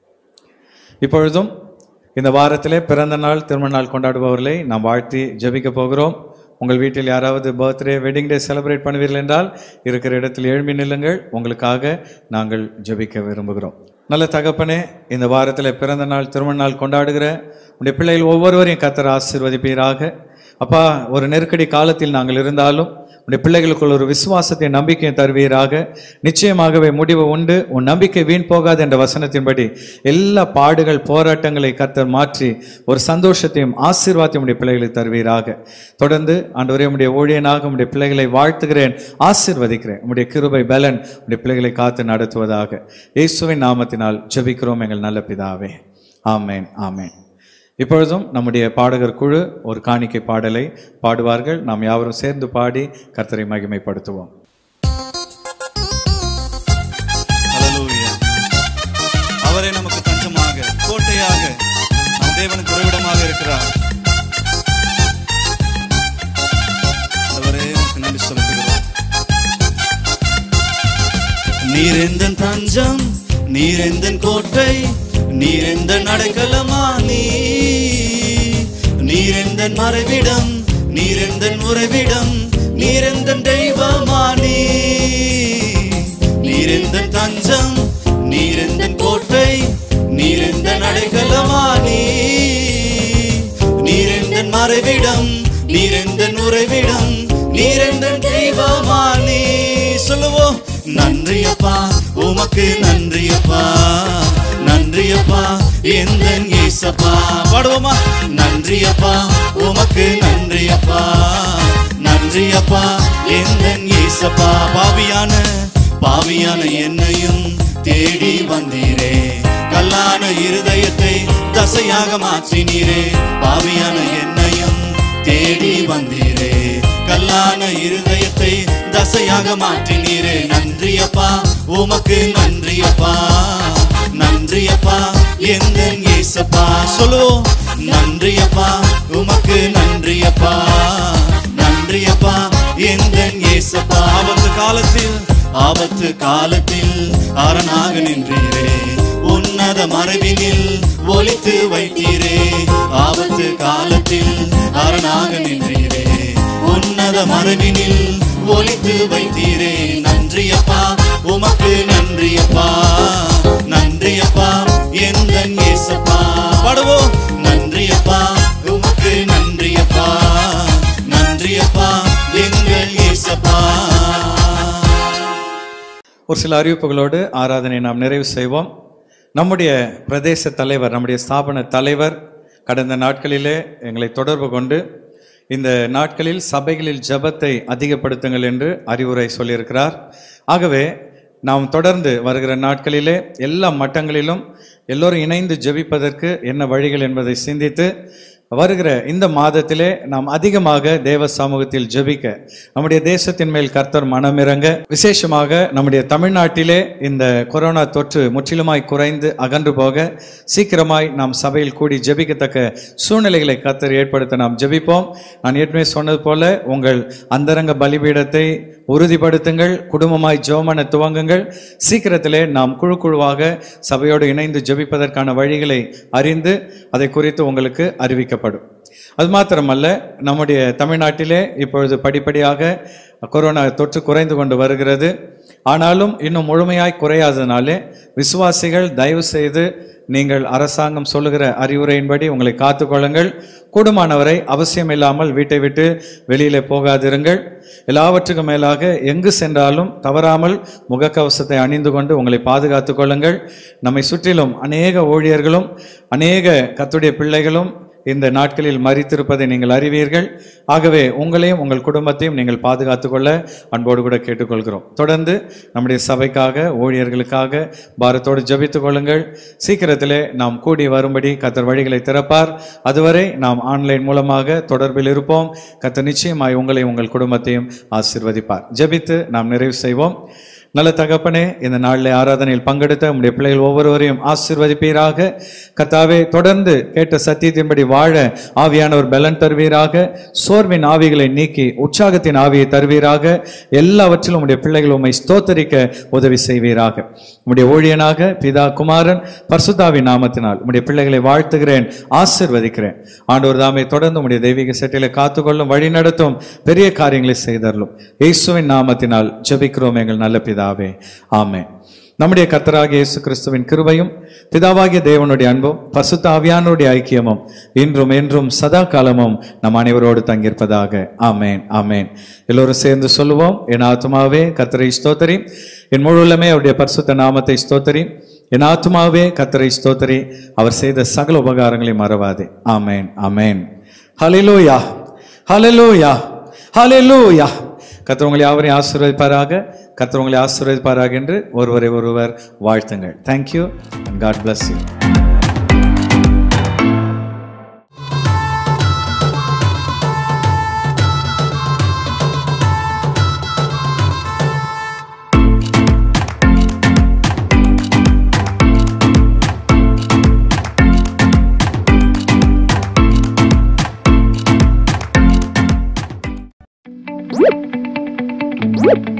இப்பொழுதும் இந்த வாரத்திலே பிறந்த நாள் திருமண நாள் கொண்டாடுபவர்களை நாம் வாழ்த்தி ஜெபிக்க போகிறோம் உங்கள் வீட்டில் யாராவது பர்த்டே வெட்டிங் டே செலிப்ரேட் பண்ணுவீர்கள் என்றால் இருக்கிற இடத்தில் எழும்பி நில்லுங்கள் உங்களுக்காக நாங்கள் ஜெபிக்க விரும்புகிறோம் நல்ல தகப்பனே இந்த வாரத்தில் பிறந்த நாள் திருமண நாள் கொண்டாடுகிற உடைய பிள்ளைகள் ஒவ்வொருவரையும் கத்தர் ஆசீர்வதிப்பீராக அப்பா ஒரு நெருக்கடி காலத்தில் நாங்கள் இருந்தாலும் உடைய பிள்ளைகளுக்குள் ஒரு விசுவாசத்தை நம்பிக்கையை தருவீராக நிச்சயமாகவே முடிவு உண்டு உன் நம்பிக்கை வீண் போகாது என்ற வசனத்தின்படி எல்லா பாடுகள் போராட்டங்களை கத்தர் மாற்றி ஒரு சந்தோஷத்தையும் ஆசீர்வாதத்தையும் உடைய பிள்ளைகளுக்கு தருவீராக தொடர்ந்து ஆண்டவரே உடைய ஊழியனாக உடைய பிள்ளைகளை வாழ்த்துகிறேன் ஆசீர்வதிக்கிறேன் உடைய கிருபை பலன் உடைய பிள்ளைகளை காத்து நடத்துவதாக இயேசுவின் நாமத்தினால் ஜெபிக்கிறோம் எங்கள் நல்ல பிதாவே ஆமேன் ஆமேன் இப்பொழுதும் நம்முடைய பாடகர் குழு ஒரு காணிக்கை பாடலை பாடுவார்கள் நாம் யாவரும் சேர்ந்து பாடி கர்த்தரை மகிமைப்படுத்துவோம் Hallelujah. அவரே நமக்கு தஞ்சமாக கோட்டையாக நம் தேவனுக்கு உறைவிடமாக இருக்கிறார் அவரே நமக்கு நன்றி செலுத்துகிறோம் நீரெந்தன் தஞ்சம் நீரெந்தன் கோட்டை நீரெந்தன் அடைக்கலமா நீ நீரெந்தன் மறைவிடம் நீரெந்தன் உறைவிடம் நீரெந்தன் தெய்வமா நீ நீரெந்தன் தஞ்சம் நீரெந்தன் கோட்டை நீரெந்தன் அடைக்கலமா நீ நீரெந்தன் மறைவிடம் நீரெந்தன் உறைவிடம் நீரெந்தன் தெய்வமா நீ சொல்லுவோம் நன்றியப்பா உமக்கு நன்றியப்பா நன்றியப்பா எந்தன் ஏசப்பா பாடுவோமா நன்றியப்பா உமக்கு நன்றியப்பா நன்றியப்பா எந்தன் ஏசப்பா பாவியான பாவியான என்னையும் தேடி வந்தீரே கல்லான இருதயத்தை தசையாக மாற்றினீரே பாவியான என்னையும் தேடி வந்தீரே கல்லான இருதயத்தை தசையாக மாற்றினீரே நன்றியப்பா உமக்கு நன்றியப்பா நன்றியப்பா எந்த ஏசப்பா சொல்லுவோம் நன்றியப்பா உமக்கு நன்றியப்பா நன்றியப்பா எந்த ஏசப்பா ஆபத்து காலத்தில் ஆபத்து காலத்தில் அரணாக நின்றீரே உன்னத மறைவினில் ஒளித்து வைத்தீரே ஆபத்து காலத்தில் அரணாக நின்றீரே உன்னத மறைவினில் ஒளித்து வைத்தீரே நன்றியப்பா உமக்கு நன்றியப்பா நன்றியப்பா எந்த ஏசப்பா பாடுவோம் நன்றியப்பா உமக்கு நன்றியப்பா நன்றியப்பா எங்கள் ஏசப்பா ஒரு சில அறிவிப்புகளோடு ஆராதனை நாம் நிறைவு செய்வோம் நம்முடைய பிரதேச தலைவர் நம்முடைய ஸ்தாபன தலைவர் கடந்த நாட்களிலே எங்களை தொடர்பு கொண்டு இந்த நாட்களில் சபைகளில் ஜெபத்தை அதிகப்படுத்துங்கள் என்று அறிவுரை சொல்லியிருக்கிறார் ஆகவே நாம் தொடர்ந்து வருகிற நாட்களிலே எல்லா மட்டங்களிலும் எல்லோரும் இணைந்து ஜெபிப்பதற்கு என்ன வழிகள் என்பதை சிந்தித்து வருகிற இந்த மாதத்திலே நாம் அதிகமாக தேவ சமூகத்தில் ஜெபிக்க நம்முடைய தேசத்தின் மேல் கர்த்தர் மனமிறங்க விசேஷமாக நம்முடைய தமிழ்நாட்டிலே இந்த கொரோனா தொற்று முற்றிலுமாய் குறைந்து அகன்று போக சீக்கிரமாய் நாம் சபையில் கூடி ஜெபிக்கத்தக்க சூழ்நிலைகளை கர்த்தர் ஏற்படுத்த நாம் ஜெபிப்போம் நான் ஏற்கனவே சொன்னது போல உங்கள் அந்தரங்க பலிபீடத்தை உறுதிப்படுத்துங்கள் குடும்பமாய் ஜோமன துவங்குங்கள் சீக்கிரத்திலே நாம் குழு குழுவாக சபையோடு இணைந்து ஜெபிப்பதற்கான வழிகளை அறிந்து அதை குறித்து உங்களுக்கு அறிவிக்கப்படும் அது மாத்திரமல்ல நம்முடைய தமிழ்நாட்டிலே இப்பொழுது படிப்படியாக கொரோனா தொற்று குறைந்து கொண்டு வருகிறது ஆனாலும் இன்னும் முழுமையாய் குறையாதனாலே விசுவாசிகள் தயவு செய்து நீங்கள் அரசாங்கம் சொல்லுகிற அறிவுரையின்படி உங்களை காத்துக்கொள்ளுங்கள் கூடுமானவரை அவசியமில்லாமல் வீட்டை விட்டு வெளியிலே போகாதிருங்கள் எல்லாவற்றுக்கும் மேலாக எங்கு சென்றாலும் தவறாமல் முகக்கவசத்தை அணிந்து கொண்டு உங்களை பாதுகாத்துக் கொள்ளுங்கள் நம்மை சுற்றிலும் அநேக ஊழியர்களும் அநேக கத்துடைய பிள்ளைகளும் இந்த நாட்களில் மறித்திருப்பதை நீங்கள் அறிவீர்கள் ஆகவே உங்களையும் உங்கள் குடும்பத்தையும் நீங்கள் பாதுகாத்துக் கொள்ள அன்போடு கூட கேட்டுக்கொள்கிறோம் தொடர்ந்து நம்முடைய சபைக்காக ஊழியர்களுக்காக பாரத்தோடு ஜெபித்துக் கொள்ளுங்கள் சீக்கிரத்திலே நாம் கூடி வரும்படி கத்தர் வழிகளை திறப்பார் அதுவரை நாம் ஆன்லைன் மூலமாக தொடர்பில் இருப்போம் கத்தர் நிச்சயமாய் உங்களையும் உங்கள் குடும்பத்தையும் ஆசிர்வதிப்பார் ஜெபித்து நாம் நிறைவு செய்வோம் நல்ல தகப்பனே இந்த நாளில் ஆராதனையில் பங்கெடுத்த உம்முடைய பிள்ளைகள் ஒவ்வொருவரையும் ஆசிர்வதிப்பீராக கத்தாவே தொடர்ந்து கேட்ட சத்தியத்தின்படி வாழ ஆவியானவர் பலன் தருவீராக சோர்வின் ஆவிகளை நீக்கி உற்சாகத்தின் ஆவியை தருவீராக எல்லாவற்றிலும் உம்முடைய பிள்ளைகள் உம்மை ஸ்தோத்தரிக்க உதவி செய்வீராக உம்முடைய ஊழியனாக பிதா குமாரன் பர்சுதாவின் நாமத்தினால் உம்முடைய பிள்ளைகளை வாழ்த்துகிறேன் ஆசிர்வதிக்கிறேன் ஆண்டவர் தாமே தொடர்ந்து உம்முடைய தெய்வீக செட்டில காத்துக்கொள்ளும் வழி நடத்தும் பெரிய காரியங்களை செய்தரலும் இயேசுவின் நாமத்தினால் ஜெபிக்கிறோம் எங்கள் நல்ல பிதாவே ஆமென் நம்முடைய கர்த்தராகிய இயேசு கிறிஸ்துவின் கிருபையும் பிதாவாகிய தேவனுடைய அன்பும் பசுத்த ஆவியானுடைய ஐக்கியமும் இன்றும் என்றும் சதா காலமும் நம் அனைவரோடு தங்கியிருப்பதாக ஆமேன் ஆமேன் எல்லோரும் சேர்ந்து சொல்லுவோம் என் ஆத்மாவே கர்த்தரை ஸ்தோத்தரி என் முழுலமே அவருடைய பரிசுத்த நாமத்தை ஸ்தோத்தரி என் ஆத்மாவே கர்த்தரை ஸ்தோத்தரி அவர் செய்த சகல உபகாரங்களை மறவாதே ஆமேன் ஆமேன் ஹalleluya ஹalleluya ஹalleluya கர்த்தர் உங்களை யாவரையும் ஆசீர்வதிப்பாராக கர்த்தர் உங்களை ஆசீர்வதிப்பாராக என்று ஒருவரை ஒருவர் வாழ்த்துங்கள் thank you and God bless you amen